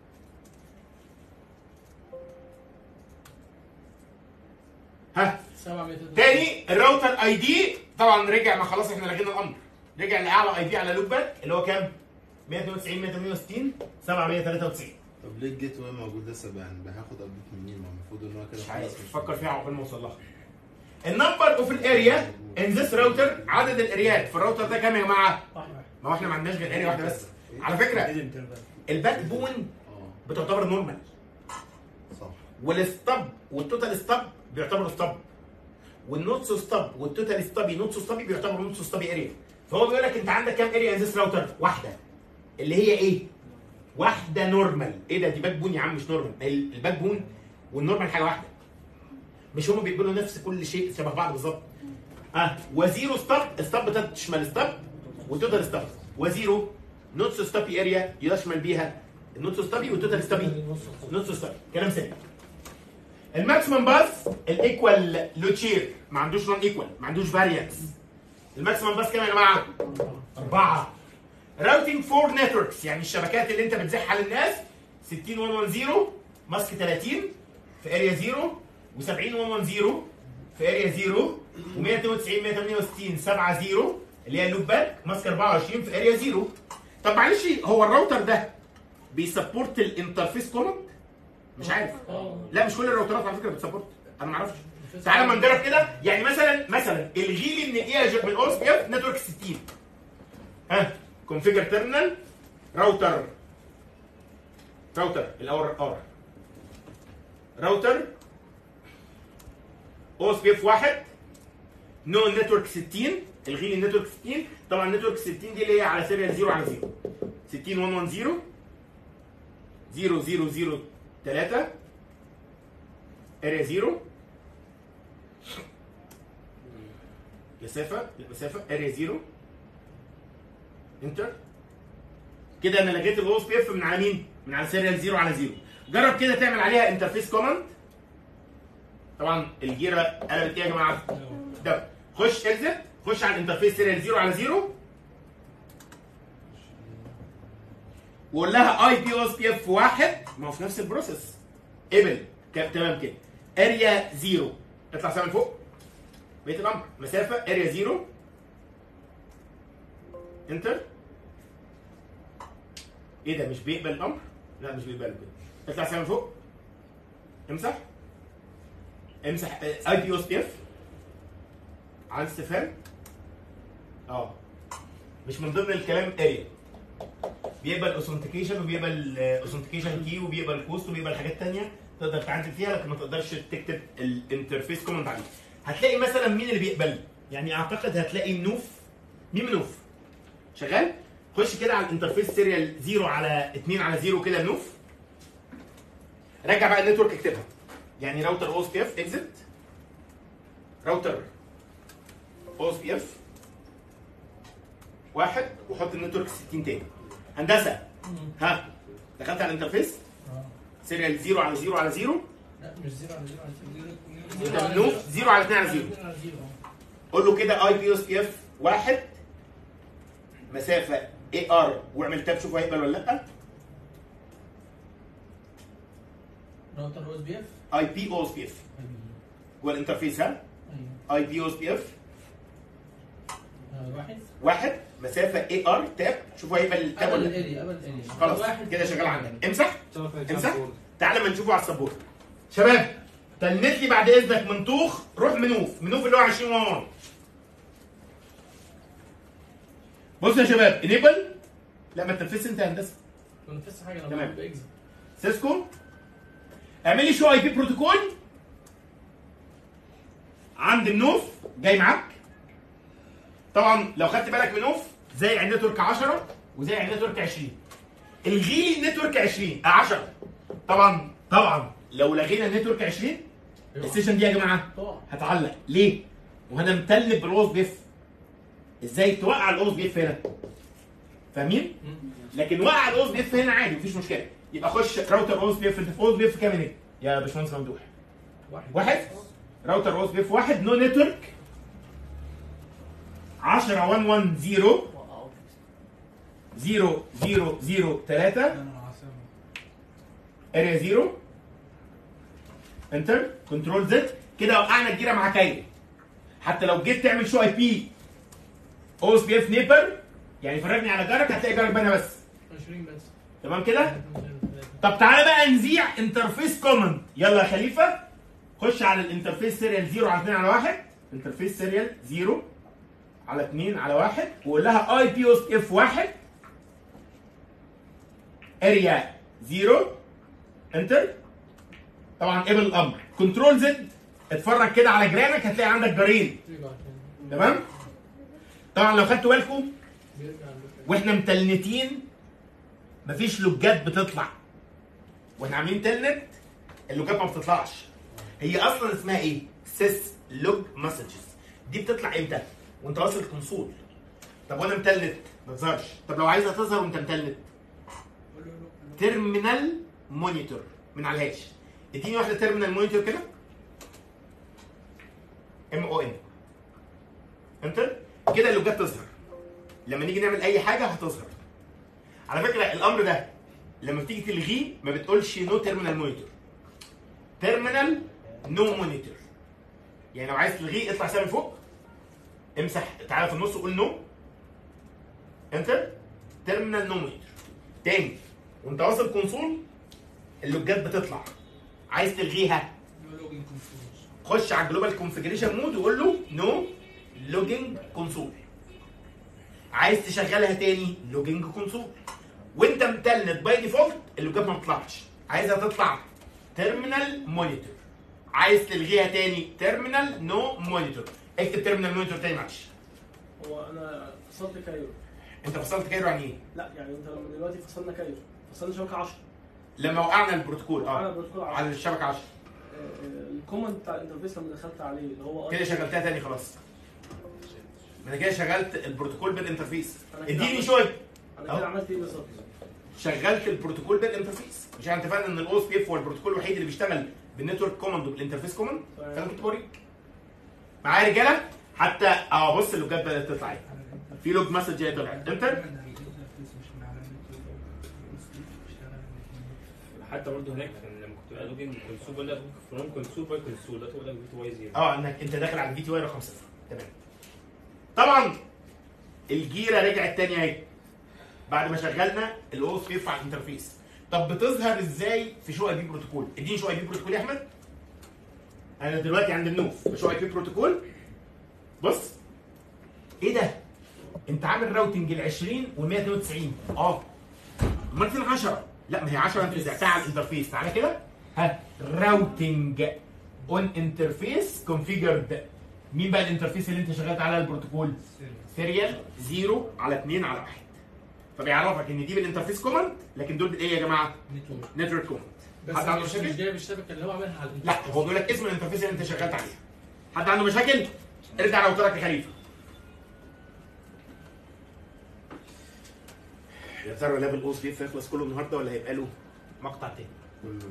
ها 700 تاني الراوتر اي دي طبعا رجع ما خلاص احنا لغينا الامر رجع لاعلى اي دي على لوب باك اللي هو كام 192 168 793 طب ليه الجيت واي موجود لسه بقى يعني هاخد ابديت منين ما المفروض ان هو كده مش خلاص عارف فكر فيها عقبال ما اوصل لها النمبر اوف الاريا ان ذس راوتر عدد الاريات في الراوتر ده كام يا جماعه؟ ما هو احنا ما عندناش غير اريا واحده بس على فكره الباك بون بتعتبر نورمال صح والستاب والتوتال ستاب بيعتبروا ستاب والنوتس ستاب والتوتال ستابي نوتس ستابي بيعتبروا نوتس ستابي اريا فهو بيقول لك انت عندك كام اريا ان ذيس راوتر؟ واحده اللي هي ايه؟ واحده نورمال ايه ده دي باك بون يا عم مش نورمال ال- الباك بون والنورمال حاجه واحده مش هما بيقبلوا نفس كل شيء شبه بعض بالظبط اه وزيرو ستاب ستاب بتشمل ستاب وتوتال ستاب وزيرو نوتس ستابي اريا يشمل بيها النوتس ستابي والتوتال ستابي نوتس ستابي كلام سهل الماكسيمم باس الايكوال لوتشير ما عندوش نون ايكوال ما عندوش فاريانس الماكسيمم باس كام يا جماعه؟ أربعة راوتنج فور نتوركس يعني الشبكات اللي انت بتزحها للناس 60110 ماسك 30 في اريا 0 و70 110 في اريا 0 و192 168 7 0 اللي هي اللوب باك ماسك 24 في اريا 0 طب معلش هو الراوتر ده بيسبورت الانترفيس كوماند مش عارف لا مش كل الراوترات على فكره بتسبورت انا ما اعرفش تعالى ما نجرب كده يعني مثلا مثلا الغي لي من الاي من الاو اس بي اف نتورك 60 ها كونفيجر تيرمينال راوتر راوتر الاول ار راوتر او اس بي اف واحد نو نتورك 60 الغي لي النتورك 60 طبعا النتورك 60 دي اللي هي على سيريال 0 على 0 60 110 0 0 0 3 اريا 0 مسافه مسافه اريا 0 انتر كده انا لغيت الاو اس بي اف من على مين؟ من على سيريال 0 على 0 جرب كده تعمل عليها انترفيس كوماند طبعا الجيره قلبت ايه يا جماعه؟ ده خش اكزت خش على الانترفيس سيريال 0 على 0 وقول لها اي بي او اس بي اف واحد ما هو في نفس البروسيس قبل كام- تمام كده اريا 0 اطلع سامع فوق بقيه الامر مسافه اريا 0 انتر ايه ده مش بيقبل الامر؟ لا مش بيقبله كده اطلع سامع فوق امسح امسح اي بي او اس بي اف على استفهام اه مش من ضمن الكلام اريا بيقبل اوثنتيكيشن وبيقبل اوثنتيكيشن كي وبيقبل كوست وبيقبل حاجات تانية تقدر تعدل فيها لكن ما تقدرش تكتب الانترفيس كوماند عليه هتلاقي مثلا مين اللي بيقبل يعني اعتقد هتلاقي منوف مين منوف شغال خش كده على الانترفيس سيريال 0 على 2 على 0 كده منوف رجع بقى النتورك اكتبها يعني راوتر او اس بي اف اكزت راوتر او اس بي اف واحد وحط النتورك 60 تاني هندسه ها دخلت على الانترفيس سيريال 0 على 0 على 0 لا مش زيرو على زيرو على انت منوف 0 على 2 على 0 زيرو على زيرو قول له كده اي بي اس بي اف واحد مسافه اي ار واعمل تاب شوف هيقبل ولا لا راوتر او اس بي اف اي بي او اس بي اف جوه الانترفيس ها ايوه اي بي او اس بي اف آه، واحد واحد مسافه اي ار تاب شوف هيقبل التاب قبل ولا لا الاريا قبل الاريا خلاص واحد كده شغال عندك امسح امسح تعالى ما نشوفه على السبورت شباب تنت لي بعد اذنك منطوخ روح منوف منوف اللي هو 20 1 بص يا شباب انيبل لا ما تنفذش انت يا هندسه ما نفس حاجه انا تمام. بعمل باكزت سيسكو اعمل لي شو اي بي بروتوكول عند النوف جاي معاك طبعا لو خدت بالك من نوف زي على النتورك 10 وزي على النتورك 20 الغي لي النتورك 20 آه 10 طبعا طبعا لو لغينا النتورك 20 السيشن دي يا جماعه طبعا هتعلق ليه؟ وهنا متلب بالاوز بيف ازاي توقع الاوز بيف هنا فاهمين؟ لكن وقع الاوز بيف هنا عادي مفيش مشكله يبقى خش راوتر اوز بيف انت في اوز بيف كام هناك يا باشمهندس ممدوح واحد واحد راوتر اوز بيف واحد نو نتورك 10 1 1 0 0 0 0 3 اريا 0 انتر كنترول زد كده وقعنا الجيره مع كايرو حتى لو جيت تعمل شو اي بي او اس بي اف نيبر يعني فرجني على جارك هتلاقي جارك بنا بس 20 بس تمام كده طب تعالى بقى نذيع انترفيس كوماند يلا يا خليفه خش على الانترفيس سيريال 0 على 2 على 1 انترفيس سيريال 0 على 2 على 1 وقول لها اي بي او اس اف 1 اريا 0 انتر طبعا قبل الامر كنترول زد اتفرج كده على جيرانك هتلاقي عندك جارين تمام طبعا لو خدتوا بالكم واحنا متلنتين مفيش لوجات بتطلع واحنا عاملين تلنت اللوجات ما بتطلعش هي اصلا اسمها ايه؟ سيس لوج مسجز دي بتطلع امتى؟ وانت واصل الكونسول طب وانا متلت ما تظهرش طب لو عايزها تظهر وانت متلت تيرمينال مونيتور من على الهاش اديني واحده تيرمينال مونيتور كده ام او ان انتر كده اللوجات تظهر لما نيجي نعمل اي حاجه هتظهر على فكره الامر ده لما بتيجي تلغيه ما بتقولش نو تيرمينال مونيتور تيرمينال نو مونيتور يعني لو عايز تلغيه اطلع سامي فوق امسح تعالى في النص وقول نو انتر تيرمينال نو مونيتور تاني وانت واصل كونسول اللوجات بتطلع عايز تلغيها خش على الجلوبال كونفجريشن مود وقول له نو لوجينج كونسول عايز تشغلها تاني لوجينج كونسول وانت متلت باي ديفولت اللوجات ما بتطلعش عايزها تطلع تيرمينال مونيتور عايز تلغيها تاني تيرمينال نو مونيتور اكتب تيرمينال مونيتور تاني معلش هو انا فصلت كايرو انت فصلت كايرو عن ايه؟ لا يعني انت لما دلوقتي فصلنا كايرو فصلنا شبكه 10 لما وقعنا البروتوكول على اه البروتوكول على 10 الشبكه 10 الكوماند بتاع الانترفيس لما دخلت عليه اللي هو كده شغلتها تاني خلاص ما انا كده شغلت البروتوكول بالانترفيس أنا كده اديني عملت- شويه انا أهو. كده عملت ايه بالظبط؟ شغلت البروتوكول بالانترفيس مش احنا اتفقنا ان الاو اس بي اف هو البروتوكول الوحيد اللي بيشتغل بالنتورك كوماند وبالانترفيس كوماند تمام. فانا كنت بوريك معايا يا رجاله حتى اه بص اللوجات بدات تطلع اهي في لوج مسج جاي طلعت انتر حتى برضه هناك كان لما كنت بقى لوجين كونسول بقول لك فروم كونسول باي كونسول ده تقول لك في واي زيرو اه انك انت داخل على الفي تي واي رقم صفر تمام طبعا الجيره رجعت تاني اهي بعد ما شغلنا الاو اس بي اف على الانترفيس طب بتظهر ازاي في شو اي بي بروتوكول اديني شو اي بي بروتوكول يا احمد انا دلوقتي عند النوف شو اي بي بروتوكول بص ايه ده انت عامل راوتنج ال 20 و 192 اه امال فين 10 لا ما هي 10 انت زعتها على الانترفيس تعالى كده ها راوتنج اون انترفيس كونفيجرد مين بقى الانترفيس اللي انت شغلت على البروتوكول سيريال 0 على 2 على 1 فبيعرفك ان دي بالانترفيس كوماند لكن دول بالايه يا جماعه نتورك كوماند بس حد عنده مش مشاكل مش جايب الشبكه اللي هو عاملها على لا هو بيقول لك اسم الانترفيس اللي انت شغلت عليه حد عنده مشاكل ارجع راوترك يا خليفه يا ترى ليفل اوس بي يخلص كله النهارده ولا هيبقى له مقطع تاني كله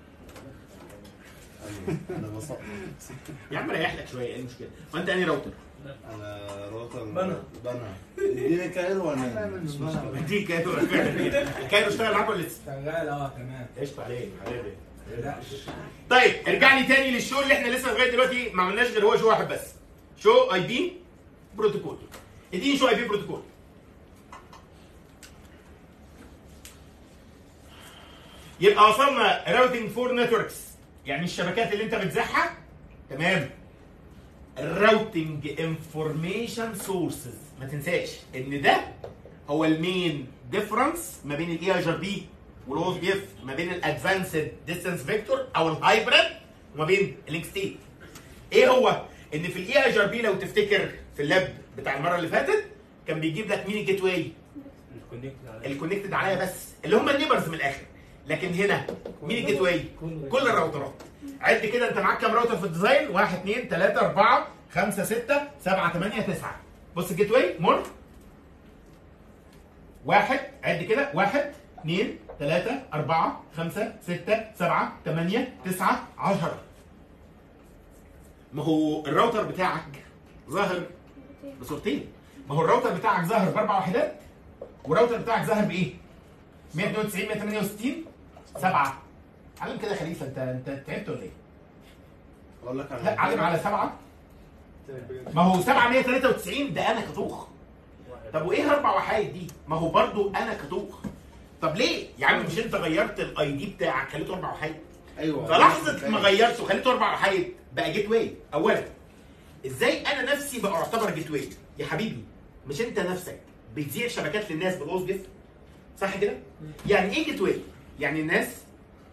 انا انا بسقط يا عم ريح لك شويه ايه المشكله وانت انهي راوتر انا روتر بنا. بنا اديني كايرو وانا مش مشكلة. دي كانوا كانوا اشتغل معاك ولا لسه؟ شغال اه تمام قشطه عليك حبيبي لا طيب ارجع لي تاني للشو اللي احنا لسه لغايه دلوقتي ما عملناش غير هو شو واحد بس شو اي بي بروتوكول اديني شو اي بي بروتوكول يبقى وصلنا راوتنج فور نتوركس يعني الشبكات اللي انت بتزحها تمام الراوتنج انفورميشن سورسز ما تنساش ان ده هو المين ديفرنس ما بين الاي اي ار بي والاو اس بي اف ما بين الادفانسد ديستانس فيكتور او الهايبريد وما بين اللينك ستيت ايه هو ان في الاي اي ار بي لو تفتكر في اللاب بتاع المره اللي فاتت كان بيجيب لك مين الجيت واي الكونكتد على الكونكتد عليا بس اللي هم النيبرز من الاخر لكن هنا مين الجيت واي كل الراوترات عد كده انت معاك كام راوتر في الديزاين 1 2 3 4 5 6 7 8 9 بص الجيت واي مر واحد عد كده واحد اثنين ثلاثة أربعة خمسة ستة سبعة ثمانية تسعة عشرة ما هو الراوتر بتاعك ظاهر بصورتين ما هو الراوتر بتاعك ظاهر بأربع وحدات والراوتر بتاعك ظاهر بإيه؟ 192 168 سبعة علم كده يا خليفة أنت أنت تعبت ولا إيه؟ اقول لك على لا علم على سبعة ما هو 793 ده انا كتوخ طب وايه اربع وحايد دي؟ ما هو برضو انا كتوخ طب ليه؟ يا عم مش انت غيرت الاي دي بتاعك خليته اربع وحايد ايوه فلحظه ما غيرته خليته اربع وحايد بقى جيت واي اولا ازاي انا نفسي بقى اعتبر جيت واي يا حبيبي مش انت نفسك بتذيع شبكات للناس بالاوز بيف صح كده؟ يعني ايه جيت واي؟ يعني الناس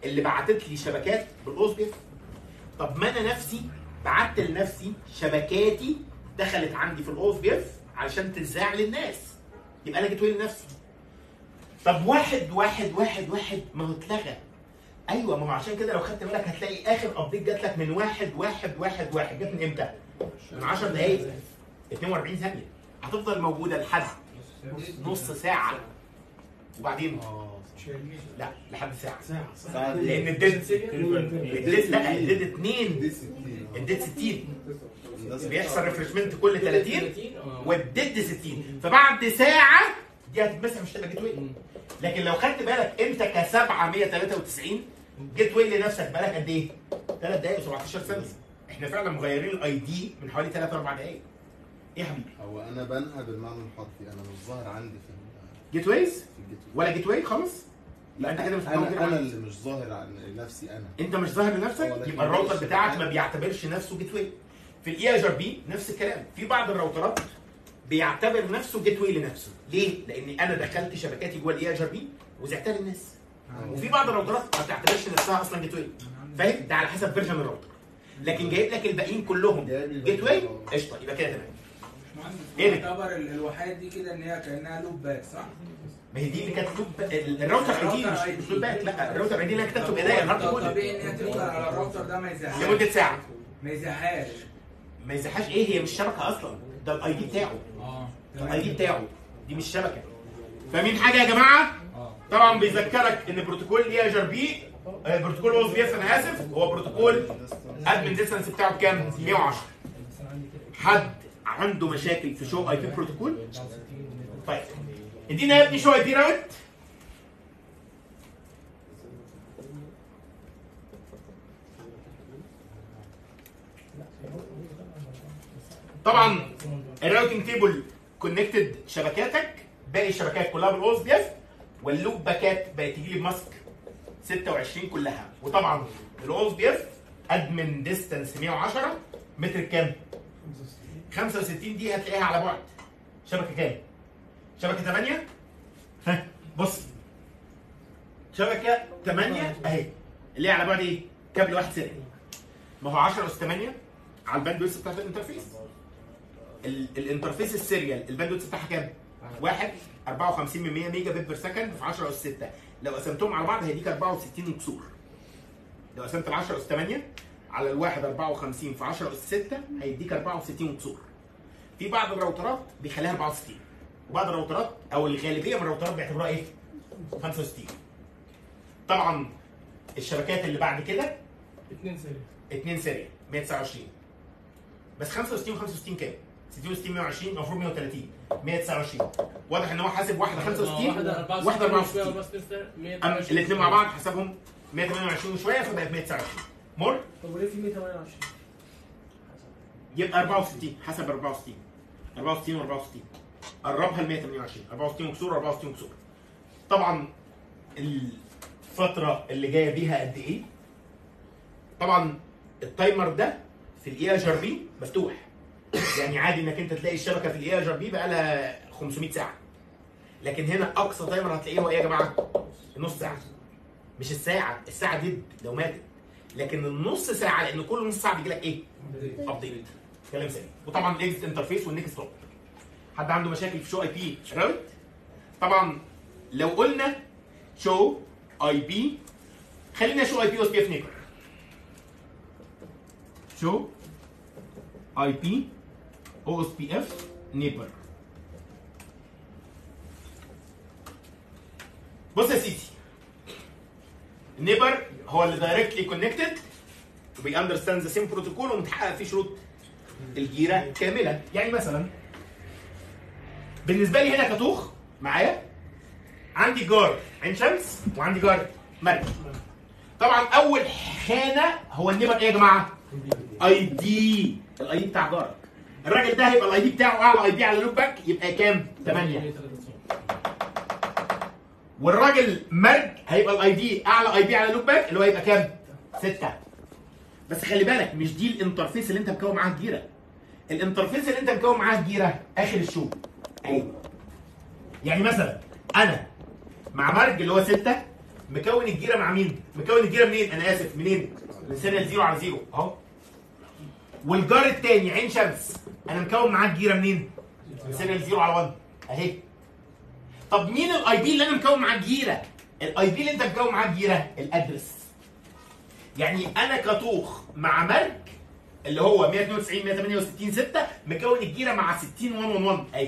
اللي بعتت لي شبكات بالاوس بي اف طب ما انا نفسي بعت لنفسي شبكاتي دخلت عندي في الاوس بي اف علشان تذاع للناس يبقى انا جيت واي لنفسي طب واحد واحد واحد واحد ما هو اتلغى ايوه ما هو عشان كده لو خدت بالك هتلاقي اخر ابديت جات لك من واحد واحد واحد واحد جت من امتى؟ من 10 دقايق 42 ثانيه هتفضل موجوده لحد نص ساعه وبعدين اه لا لحد ساعه ساعة ساعة لان الديد الديد لا الديد 2 دي 60 الديد 60 ده بيحصل ريفرشمنت كل 30 والديد 60 فبعد ساعه دي هتتمسح مش تبقى جيت واي لكن لو خدت بالك انت ك 793 جيت واي لنفسك بقالك قد ايه؟ 3 دقايق و17 ثانيه احنا فعلا مغيرين الاي دي من حوالي 3 4 دقايق ايه يا حبيبي؟ هو انا بنهى بالمعنى الحرفي انا مش ظاهر عندي في ال- جيت ويز في الجيت ولا جيت واي خالص؟ لا انت كده مش موجود انا انا عندي. اللي مش ظاهر عن نفسي انا انت مش ظاهر لنفسك ولكن يبقى الراوتر ماشي. بتاعك ما بيعتبرش نفسه جيت واي في الاي اي ار بي نفس الكلام في بعض الراوترات بيعتبر نفسه جيت واي لنفسه ليه؟ لان انا دخلت شبكاتي جوه الاي اي ار بي وزعتها للناس وفي بعض الراوترات ما بتعتبرش نفسها اصلا جيت واي فاهم؟ ده على حسب فيرجن الراوتر لكن جايب لك الباقيين كلهم جيت واي قشطه يبقى كده تمام ايه ده؟ يعتبر ال- الوحيد دي كده ان هي كانها لوب باك صح؟ ما هي دي اللي كانت لوب ال- الراوتر اي دي مش مش لوب باك لا الراوتر اي دي اللي انا كتبته بايديا الهارد طب كود طبيعي ان هي تفضل على الراوتر ده ما يزهقش لمده ساعه ما يزهقش ما يزحاش ايه هي مش شبكه اصلا ده الاي دي بتاعه اه الاي دي بتاعه دي مش شبكه فاهمين حاجه يا جماعه طبعا بيذكرك ان بروتوكول اي اي ار بي آه، بروتوكول او اس بي اف انا اسف هو بروتوكول ادمن ديستانس بتاعه بكام 110 حد عنده مشاكل في شو اي بي بروتوكول طيب ادينا يا ابني شو اي بي راوت طبعا الراوتنج تيبل كونكتد شبكاتك باقي الشبكات كلها بالاو اس بي اف واللوب باكات بقت تجي لي بماسك 26 كلها وطبعا الاو اس بي اف ادمن ديستانس 110 متر كام؟ 65 دي هتلاقيها على بعد شبكه كام؟ شبكه 8 ها بص شبكه 8 اهي اللي هي على بعد ايه؟ كابل واحد سلك ما هو 10 اس 8 على الباندويث بتاعت الانترفيس ال- الانترفيس السيريال الباندويث بتاعها كام؟ واحد 54 من 100 ميجا بت بير سكند في 10 اس 6 لو قسمتهم على بعض هيديك 64 وكسور لو قسمت ال 10 اس 8 على الواحد 54 في 10 اس 6 هيديك 64 وكسور في بعض الراوترات بيخليها 64 وبعض الراوترات او الغالبيه من الراوترات بيعتبروها ايه؟ 65 طبعا الشبكات اللي بعد كده اثنين سريع 2 سريع 129 بس 65 و65 كام؟ 66 120 المفروض 130 129 واضح ان هو حاسب واحده 65 واحده 64 أم الاثنين مع بعض حسبهم 128 وشويه فبقت 129 مر طب وليه في 128 يبقى 64 حسب 64 64 و64 قربها ل 128 64 وكسور 64 وكسور طبعا الفتره اللي جايه بيها قد ايه؟ طبعا التايمر ده في الاي اي ار بي مفتوح يعني عادي انك انت تلاقي الشبكه في الاي اي ار بي بقى لها 500 ساعه لكن هنا اقصى تايمر هتلاقيه هو ايه يا جماعه؟ نص ساعه مش الساعه الساعه دي لو ماتت لكن النص ساعه لان كل نص ساعه بيجي لك ايه؟ ابديت كلام سليم وطبعا الاكزت انترفيس والنكست ستوب حد عنده مشاكل في شو اي بي راوت طبعا لو قلنا شو اي بي خلينا شو اي بي او اس بي اف نيبر شو اي بي او اس بي اف نيبر بص يا سيدي نيبر هو اللي دايركتلي كونكتد وبيأندرستاند ذا سيم بروتوكول ومتحقق فيه شروط الجيره كامله يعني مثلا بالنسبه لي هنا كتوخ معايا عندي جار عين شمس وعندي جار مركز طبعا اول خانه هو النيبر ايه يا جماعه اي دي الاي دي بتاع جارك الراجل ده هيبقى الاي دي بتاعه اعلى اي دي على لوب باك يبقى كام 8 والراجل مرج هيبقى الاي دي اعلى اي دي على لوب باك اللي هو هيبقى كام 6 بس خلي بالك مش دي الانترفيس اللي انت مكون معاها الجيره الانترفيس اللي انت مكون معاها الجيره اخر الشو ايوه يعني مثلا انا مع مرج اللي هو 6 مكون الجيره مع مين؟ مكون الجيره منين؟ انا اسف منين؟ من سيريال زيرو على زيرو اهو والجار التاني عين شمس انا مكون معاه الجيره منين؟ من سيريال زيرو على 1 اهي طب مين الاي بي اللي انا مكون معاه الجيره؟ الاي بي اللي انت مكون معاه الجيره الادرس يعني انا كطوخ مع مارك اللي هو 192 168 6 مكون الجيره مع 60 111 اهي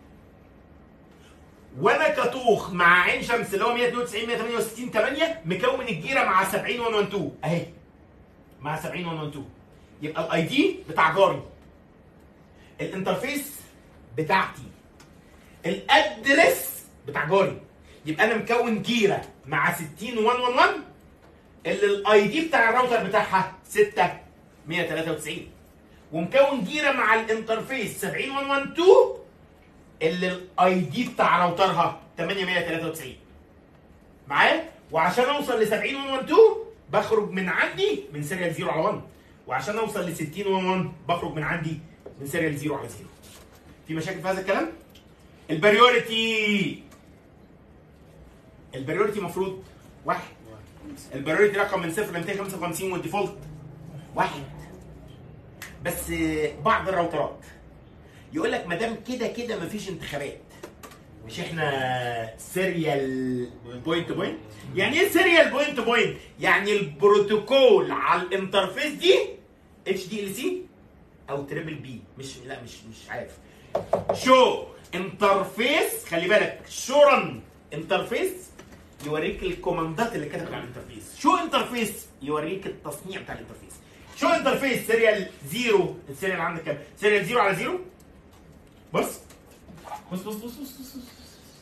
وانا كطوخ مع عين شمس اللي هو 192 168 8 مكون الجيره مع 70 112 اهي مع 70 112 يبقى الاي دي بتاع جاري الانترفيس بتاعتي الادرس بتاع جاري يبقى انا مكون جيره مع 60 111 اللي الاي دي بتاع الراوتر بتاعها 6 193 ومكون جيره مع الانترفيس 70112 اللي الاي دي بتاع راوترها 8193 معايا وعشان اوصل ل 70112 بخرج من عندي من سيريال 0 على 1 وعشان اوصل ل 6011 بخرج من عندي من سيريال 0 على 0 في مشاكل في هذا الكلام البريوريتي البريوريتي المفروض واحد البريوريتي رقم من صفر ل 255 والديفولت واحد بس بعض الراوترات يقول لك ما دام كده كده مفيش انتخابات مش احنا سيريال بوينت تو بوينت يعني ايه سيريال بوينت تو بوينت يعني البروتوكول على الانترفيس دي اتش دي ال سي او تريبل بي مش لا مش مش عارف شو انترفيس خلي بالك شو رن انترفيس يوريك الكوماندات اللي كتبت على الانترفيس شو انترفيس يوريك التصنيع بتاع الانترفيس شو انترفيس سيريال زيرو السيريال عندك كام سيريال زيرو على زيرو بص بص بص بص بص, بص, بص.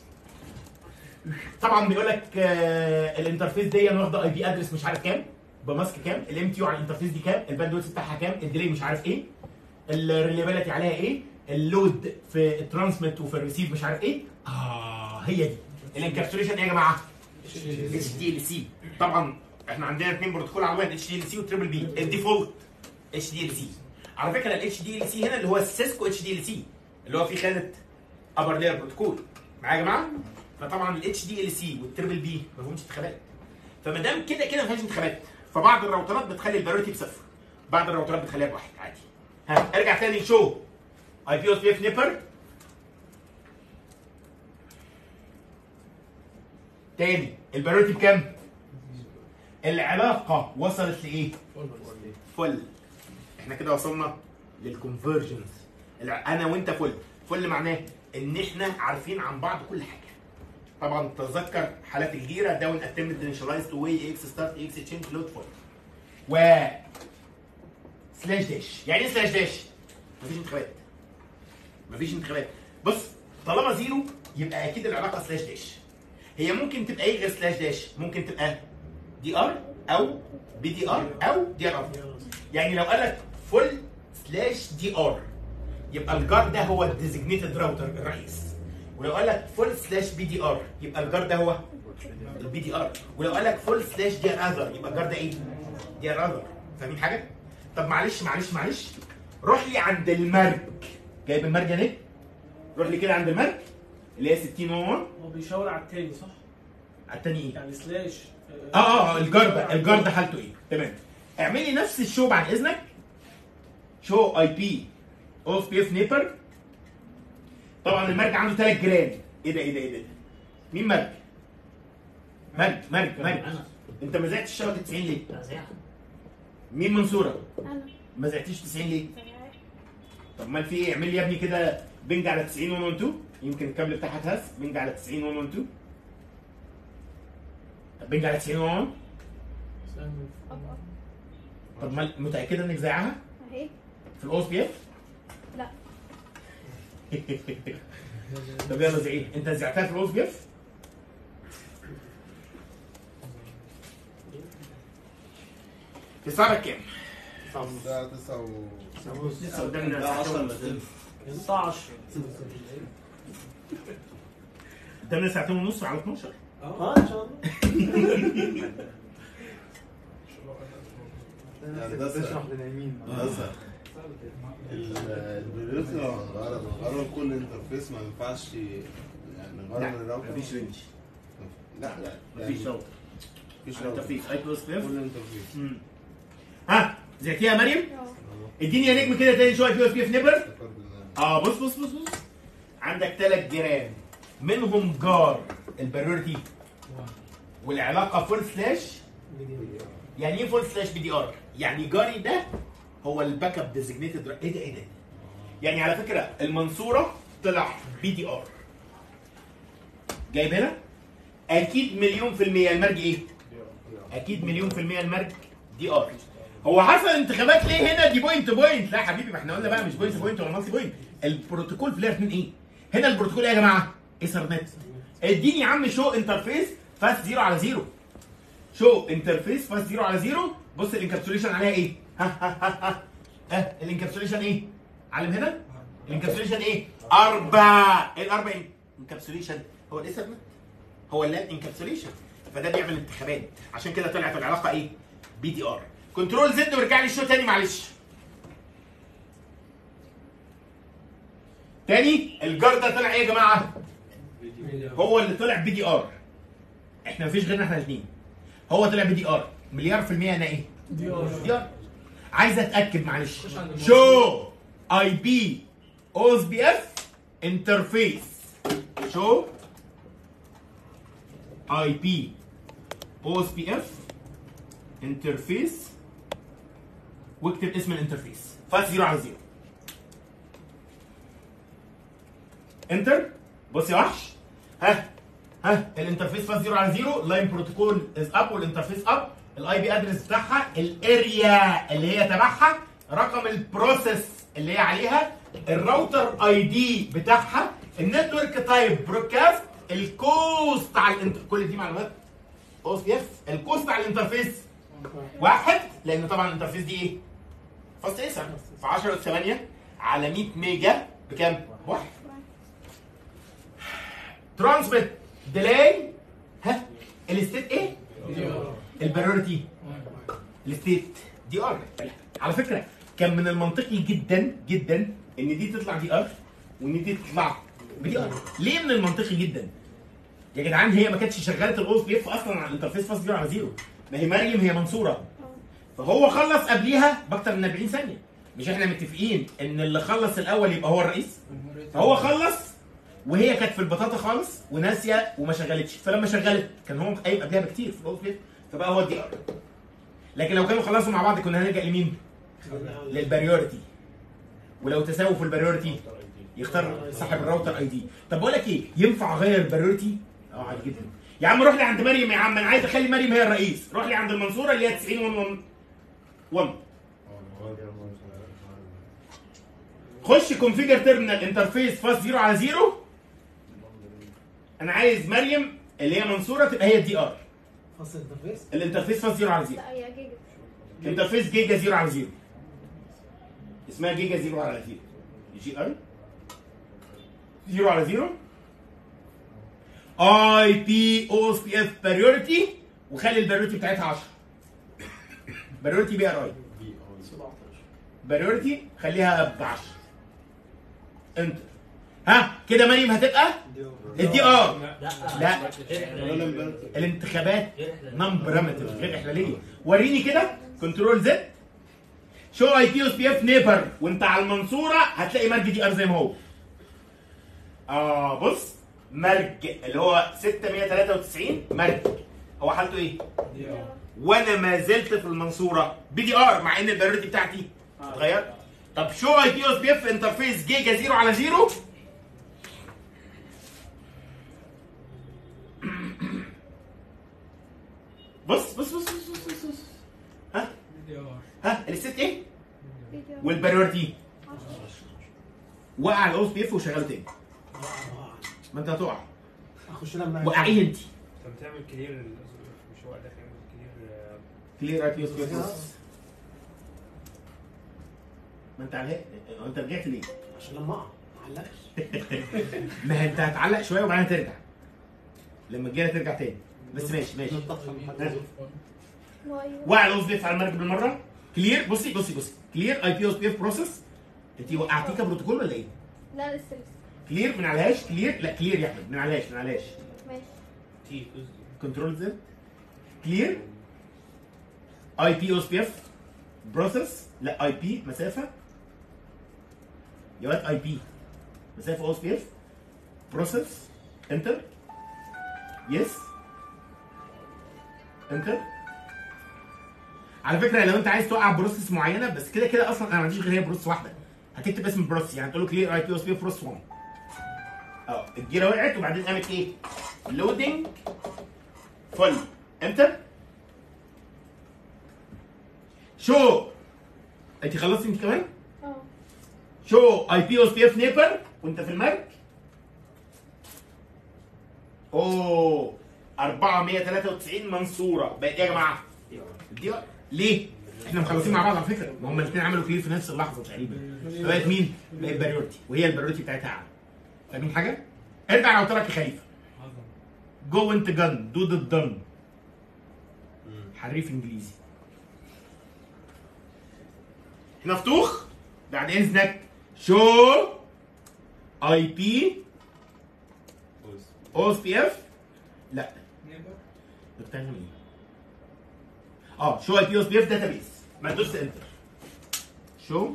طبعا بيقول لك آه الانترفيس دي انا واخده اي بي ادرس مش عارف كام بماسك كام الام تي على الانترفيس دي كام الباندويث بتاعها كام الديلي مش عارف ايه الريليبيليتي عليها ايه اللود في الترانسميت وفي الريسيف مش عارف ايه اه هي دي الانكابسوليشن ايه يا جماعه اتش دي ال سي طبعا احنا عندنا اثنين بروتوكول على واحد اتش دي ال سي وتريبل بي الديفولت اتش دي ال سي على فكره الاتش دي ال سي هنا اللي هو السيسكو اتش دي ال سي اللي هو في خانه ابر لاير بروتوكول معايا يا جماعه فطبعا الاتش دي ال سي والتريبل بي ما فيهمش انتخابات فما دام كده كده ما فيهاش انتخابات فبعض الراوترات بتخلي الباريتي بصفر بعض الراوترات بتخليها بواحد عادي ها ارجع تاني شو اي بي او اس بي اف نيبر تاني الباريتي بكام؟ العلاقه وصلت لايه؟ فل احنا كده وصلنا للكونفرجنس انا وانت فل فل معناه ان احنا عارفين عن بعض كل حاجه طبعا تذكر حالات الجيره داون اتمت انيشاليزد واي اكس ستارت اكس تشينج لود فول و سلاش داش يعني ايه سلاش داش؟ مفيش انتخابات مفيش انتخابات بص طالما زيرو يبقى اكيد العلاقه سلاش داش هي ممكن تبقى ايه غير سلاش داش؟ ممكن تبقى دي ار او بي دي ار او دي ار ار يعني لو قال لك فول سلاش دي ار يبقى الجار ده هو الديزيجنيتد راوتر الرئيس ولو قال لك فول سلاش بي دي ار يبقى الجار ده هو البي دي ار ولو قال لك فول سلاش دي ار اذر يبقى الجار ده ايه؟ دي ار اذر فاهمين حاجه؟ طب معلش معلش معلش روح لي عند المرج جايب المرج اهي روح لي كده عند المرج اللي هي 60 1 هو بيشاور على التاني صح؟ على التاني ايه؟ يعني سلاش اه اه اه الجار ده الجار ده حالته ايه؟ تمام اعملي نفس الشو بعد اذنك شو اي بي اوف بي اف نيبر طبعا المرج عنده 3 جيران ايه ده ايه ده ايه ده؟ مين مرج؟ مرج مرج مرج انت ما زعتش الشبكه 90 ليه؟ مين منصوره؟ انا ما زعتيش 90 ليه؟ طب ما في ايه؟ اعمل لي يا ابني كده بنج على 90 112 يمكن الكابل بتاعها اتهز بنج على 90 112 طب بنج على 90 112 طب ما متاكده انك زيها اهي في الاوس بي اف؟ لا طب يلا زعيها انت زعتها في الاوس بي اف؟ في سعرك كام؟ الساعة 9 و لسه قدامنا لا 10 ساعتين الساعة 10 قدامنا ساعتين ونص على 12 اه ان شاء الله هندسة تشرح لنايمين هندسة ال- البريوت لو هنغير نغير كل انترفيس ما ينفعش يعني نغير من لا الراوتر مفيش رينج لا لا مفيش يعني راوتر مفيش على الانترفيس اي بي او اس بي اف كل انترفيس ها زعتيها يا مريم اه اديني يا نجم كده تاني شويه بي او اس بي اف نبر افتكرت إن- اه بص بص بص بص عندك ثلاث جيران منهم جار البريورتي والعلاقه فول سلاش يعني ايه فول سلاش بي دي ار؟ يعني جاري ده هو الباك اب ديزيجنيتد ايه ده ايه ده؟ يعني على فكره المنصوره طلع بي دي ار جايب هنا؟ اكيد مليون في المية المرج ايه؟ اكيد مليون في المية المرج دي ار هو حصل انتخابات ليه هنا دي بوينت بوينت لا يا حبيبي ما احنا قلنا بقى مش بوينت بوينت ولا مالتي بوينت البروتوكول في لير 2 ايه؟ هنا البروتوكول ايه يا جماعه؟ ايثرنت اديني يا عم شو انترفيس فاست زيرو على زيرو شو انترفيس فاست زيرو على زيرو بص الانكابسوليشن عليها ايه؟ ها ها ها ها ها الانكابسوليشن ايه؟ علم هنا الانكابسوليشن ايه؟ اربع الاربع ايه؟ انكابسوليشن هو الايثرنت هو اللان انكابسوليشن فده بيعمل انتخابات عشان كده طلعت العلاقه ايه؟ بي دي ار كنترول زد وارجع لي الشو تاني معلش تاني الجار ده طلع ايه يا جماعه؟ هو اللي طلع بي دي ار احنا مفيش غيرنا احنا الاثنين هو طلع بي دي ار مليار في المية انا ايه؟ دي ار دي ار عايز اتاكد معلش شو اي بي اوز بي اف انترفيس شو اي بي اوز بي اف انترفيس واكتب اسم الانترفيس فاست زيرو على زيرو انتر بص يا وحش ها ها الانترفيس فاست زيرو على زيرو لاين بروتوكول از اب والانترفيس اب الاي بي ادرس بتاعها الاريا اللي هي تبعها رقم البروسيس اللي هي عليها الراوتر اي دي بتاعها النتورك تايب برودكاست الكوست على الانت... كل دي معلومات او اس بي اف الكوست على الانترفيس واحد لان طبعا الانترفيس دي ايه؟ فاست ايسر في 10 8 على 100 ميجا بكام؟ واحد ترانسميت ديلاي ها الستيت ايه؟ البريورتي الستيت دي ار على فكره كان من المنطقي جدا جدا ان دي تطلع دي ار وان دي تطلع بدي ار ليه من المنطقي جدا؟ يا جدعان هي ما كانتش شغاله الاو اس بي اف اصلا على الانترفيس فاست زيرو على زيرو ما هي مريم هي منصوره فهو خلص قبليها باكتر من 40 ثانيه مش احنا متفقين ان اللي خلص الاول يبقى هو الرئيس فهو خلص وهي كانت في البطاطا خالص وناسيه وما شغلتش فلما شغلت كان هو قايم قبلها بكتير في الاو اس بي اف فبقى هو الدي ار لكن لو كانوا خلصوا مع بعض كنا هنلجا لمين؟ للبريورتي ولو تساووا في البريورتي يختار صاحب الراوتر اي دي طب بقول لك ايه ينفع اغير البريورتي اه عادي جدا يا عم روح لي عند مريم يا عم انا عايز اخلي مريم هي الرئيس روح لي عند المنصوره اللي هي 90 1 1 خش كونفيجر تيرمينال انترفيس فاست زيرو على زيرو انا عايز مريم اللي هي منصوره تبقى هي الدي ار فصل الانترفيس الانترفيس فاست زيرو على زيرو لا هي جيجا انترفيس جيجا زيرو على زيرو اسمها جيجا زيرو على زيرو جي ار زيرو على زيرو اي بي او اس بي اف بريورتي وخلي البريورتي بتاعتها 10 بريورتي بي ار اي 17 بريورتي خليها ب 10 انت ها كده مريم هتبقى الدي ار لا الانتخابات نون برامترز غير احلاليه وريني كده كنترول زد شو اي بي اس بي اف نيبر وانت على المنصوره هتلاقي مرج دي ار زي ما هو اه بص مرج اللي هو 693 مرج هو حالته ايه؟ وانا ما زلت في المنصوره بي دي ار مع ان البريورتي بتاعتي اتغيرت طب شو اي بي اس بي اف انترفيس جيجا زيرو على زيرو بص بص بص بص بص, بص, بص. ها ها الست ايه؟ فيديو والبريورتي 10 وقع الاو اس بي اف وشغال تاني ما انت هتقع اخش لما وقعيه انت طب تعمل كلير مش هو ده تعمل كلير كلير اي بي اس بي اف ما انت على انت رجعت ليه؟ عشان لما اقع ما علقش ما انت هتعلق شويه وبعدين ترجع لما تجينا ترجع تاني بس ماشي ماشي واي وقع الاو اس بي اف على المركب بالمره كلير بصي بصي بصي كلير اي بي اس بي اف بروسيس انت وقعتيه كبروتوكول ولا ايه؟ لا لسه لسه كلير من عليهاش كلير لا كلير يا احمد من عليهاش من عليهاش ماشي تي كنترول زد كلير اي بي او اس بي اف بروسيس لا اي بي مسافه يا واد اي بي مسافه او اس بي اف بروسيس انتر يس انتر على فكره لو انت عايز توقع بروسيس معينه بس كده كده اصلا انا ما عنديش غير هي بروسيس واحده هتكتب اسم البروسيس يعني تقول له كلير اي بي او اس بي اف بروسيس 1 اه الجيره وقعت وبعدين قامت ايه؟ لودنج فل انتر شو انت خلصتي انت كمان؟ اه شو اي بي او اس بي اف نيبر وانت في المرج اوه 493 منصوره بقت ايه يا جماعه؟ دي ليه؟ احنا مخلصين مع بعض على فكره ما هم الاثنين عملوا كلير في نفس اللحظه تقريبا بقت مين؟ بقت باريورتي وهي الباريورتي بتاعتها اعلى فاهمين حاجه؟ ارجع لو قلت لك يا خليفه جو انت جن دو ذا دن حريف انجليزي مفتوح بعد اذنك شو اي بي او اس بي اف لا نيبر ده بتعمل ايه؟ اه شو اي بي او اس بي اف داتابيس ما تدوس انتر شو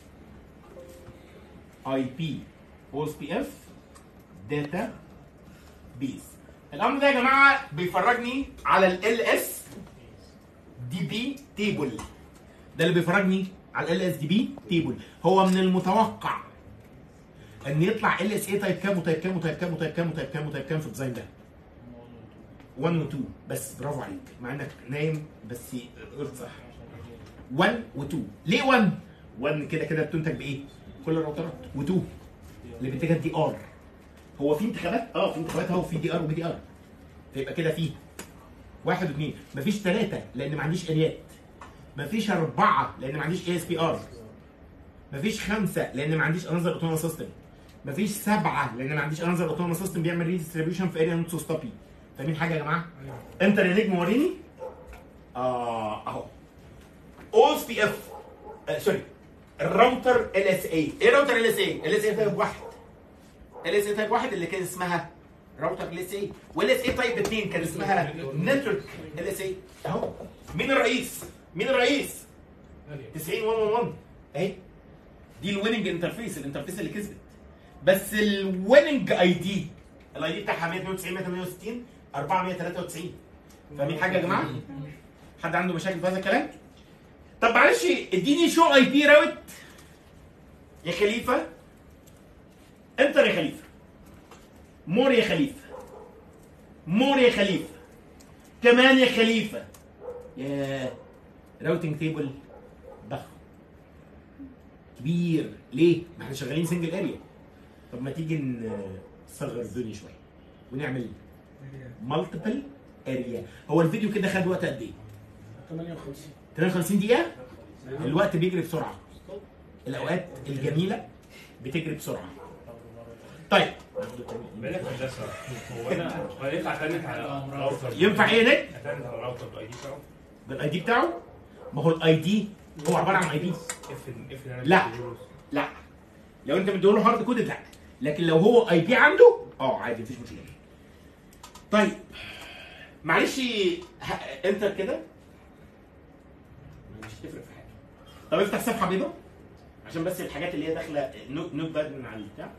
اي بي او اس بي اف داتا بيس الامر ده يا جماعه بيفرجني على ال اس دي بي تيبل ده اللي بيفرجني على ال اس دي بي تيبل هو من المتوقع ان يطلع ال اس اي تايب كام وتايب كام وتايب كام وتايب كام وتايب كام وتايب كام في الديزاين ده 1 و 2 بس برافو عليك مع انك نايم بس قلت صح 1 و 2 ليه 1 1 كده كده بتنتج بايه كل الراوترات و2 اللي بتنتجها دي ار هو في انتخابات اه في انتخابات اهو في دي ار وبي دي ار فيبقى كده في واحد واثنين مفيش ثلاثه لان ما عنديش اريات مفيش اربعه لان ما عنديش اي اس بي ار مفيش خمسه لان ما عنديش انذر اوتونوموس سيستم مفيش سبعه لان ما عنديش انذر اوتونوموس سيستم بيعمل ريديستريبيوشن في اريا نوت ستوبي فاهمين حاجه يا جماعه؟ انت يا نجم وريني اه اهو او اس بي اف سوري الراوتر ال اس اي ايه راوتر ال اس اي؟ ال اس اي تايب واحد ال اس اي تايب واحد اللي كان اسمها راوتر ال اس اي وال اس اي تايب اثنين كان اسمها نتورك ال اس اي اهو مين الرئيس؟ مين الرئيس؟ 90 111 اهي دي الويننج انترفيس الانترفيس اللي كسبت بس الويننج اي دي الاي دي بتاعها 192 168 493 فاهمين حاجه يا جماعه؟ حد عنده مشاكل في هذا الكلام؟ طب معلش اديني شو اي بي راوت يا خليفه انتر يا خليفه مور يا خليفه مور يا خليفه كمان يا خليفه يا راوتنج تيبل ضخم كبير ليه؟ ما احنا شغالين سنجل اريا طب ما تيجي نصغر الدنيا شويه ونعمل مالتيبل اريا هو الفيديو كده خد وقت قد ايه؟ 58 58 دقيقه الوقت بيجري بسرعه الاوقات الجميله بتجري بسرعه طيب بلاش هندسه هو انا هو ينفع اتنت على راوتر ينفع ايه نت اتنت على راوتر باي دي بتاعه بالاي دي بتاعه ما هو الاي دي هو عباره عن اي دي اف اف انا لا. لا لو انت مديله هارد كود لا لكن لو هو اي بي عنده اه عادي مفيش مشكله طيب معلش ه- انتر كده مش هتفرق في حاجه طب افتح صفحه بيضاء عشان بس الحاجات اللي هي داخله نوت نوت باد من على البتاع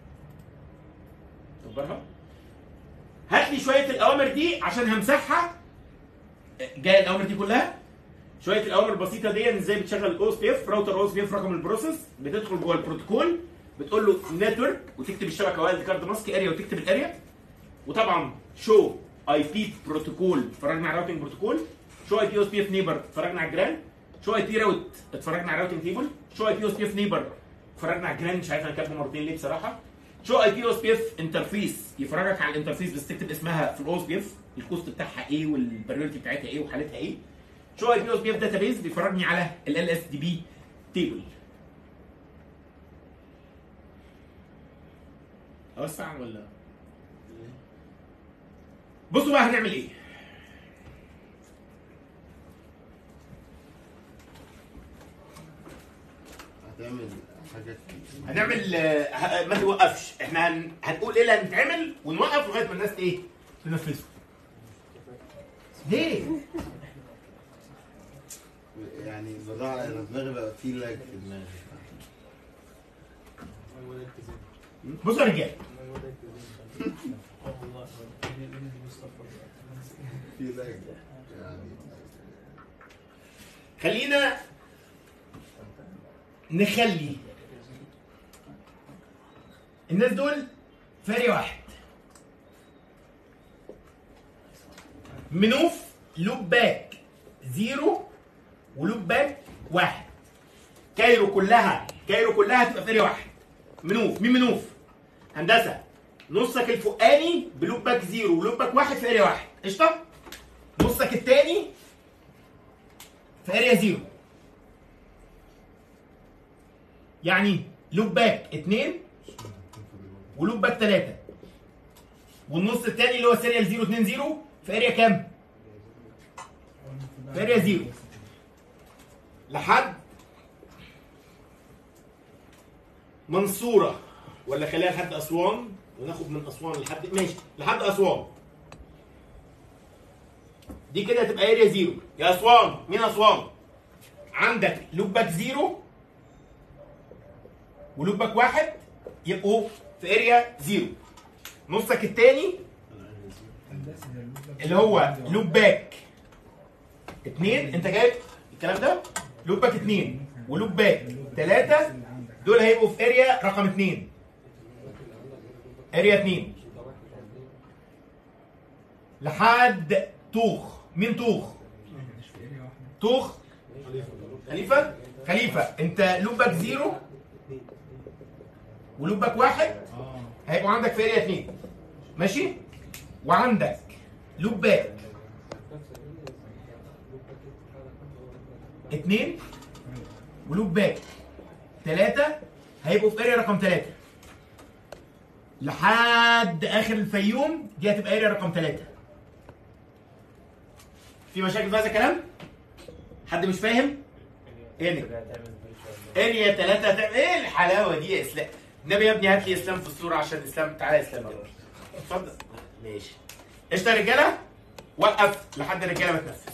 كبرها هات لي شويه الاوامر دي عشان همسحها جايه الاوامر دي كلها شويه الاوامر البسيطه دي ازاي بتشغل الاو اس بي اف راوتر او اس بي اف رقم البروسيس بتدخل جوه البروتوكول بتقول له نتورك وتكتب الشبكه وايلد كارد ماسك اريا وتكتب الاريا وطبعا شو اي بي بروتوكول اتفرجنا على الراوتنج بروتوكول شو اي بي او اس بي اف نيبر اتفرجنا على الجران شو اي بي راوت اتفرجنا على الراوتنج تيبل شو اي بي او اس بي اف نيبر اتفرجنا على الجران مش عارف انا كاتبه مرتين ليه بصراحه شو اي بي او اس بي اف انترفيس يفرجك على الانترفيس بس تكتب اسمها في الاو اس بي اف الكوست بتاعها ايه والبريورتي بتاعتها ايه وحالتها ايه شو اي بي او اس بي اف داتابيز بيفرجني على ال ال اس دي بي تيبل اوسع ولا بصوا بقى هنعمل ايه هتعمل حاجات كتير. هنعمل آه، ه- ما توقفش احنا هن... هنقول ايه اللي هنتعمل ونوقف لغايه ما الناس ايه تنفذه ليه؟ يعني بالراحه انا دماغي بقى في لاج في دماغي بصوا يا رجاله اه والله دي- دي- دي مصطفى. في لاج يعني خلينا نخلي الناس دول فريق واحد منوف لوب باك زيرو ولوب باك واحد كايرو كلها كايرو كلها تبقى فريق واحد منوف مين منوف هندسه نصك الفوقاني بلوب باك زيرو ولوب باك واحد في اريا واحد قشطه نصك التاني في اريا زيرو يعني لوب باك اتنين ولوب باك تلاتة والنص التاني اللي هو سيريال زيرو اتنين زيرو في اريا كام؟ في اريا زيرو لحد منصورة ولا خليها لحد أسوان وناخد من أسوان لحد ماشي لحد أسوان دي كده هتبقى اريا زيرو يا أسوان مين أسوان؟ عندك لوب باك زيرو ولوب باك واحد يبقوا في اريا زيرو نصك التاني اللي هو لوب باك اتنين انت جايب الكلام ده لوب باك اتنين ولوب باك تلاتة دول هيبقوا في اريا رقم اتنين اريا اتنين لحد طوخ مين طوخ؟ طوخ خليفة خليفة انت لوب باك زيرو ولوب باك واحد هيبقوا عندك في اريا اتنين ماشي وعندك لوب باك اتنين ولوب باك تلاتة هيبقوا في اريا رقم تلاتة لحد اخر الفيوم دي هتبقى اريا رقم تلاتة في مشاكل في هذا الكلام؟ حد مش فاهم؟ ايه اريا تلاتة هتعمل ايه الحلاوة دي يا اسلام؟ النبي يا ابني هات لي اسلام في الصورة عشان اسلام تعالى يا اسلام دلوقتي. اتفضل ماشي قشطة يا رجالة؟ وقف لحد الرجالة ما تنفذ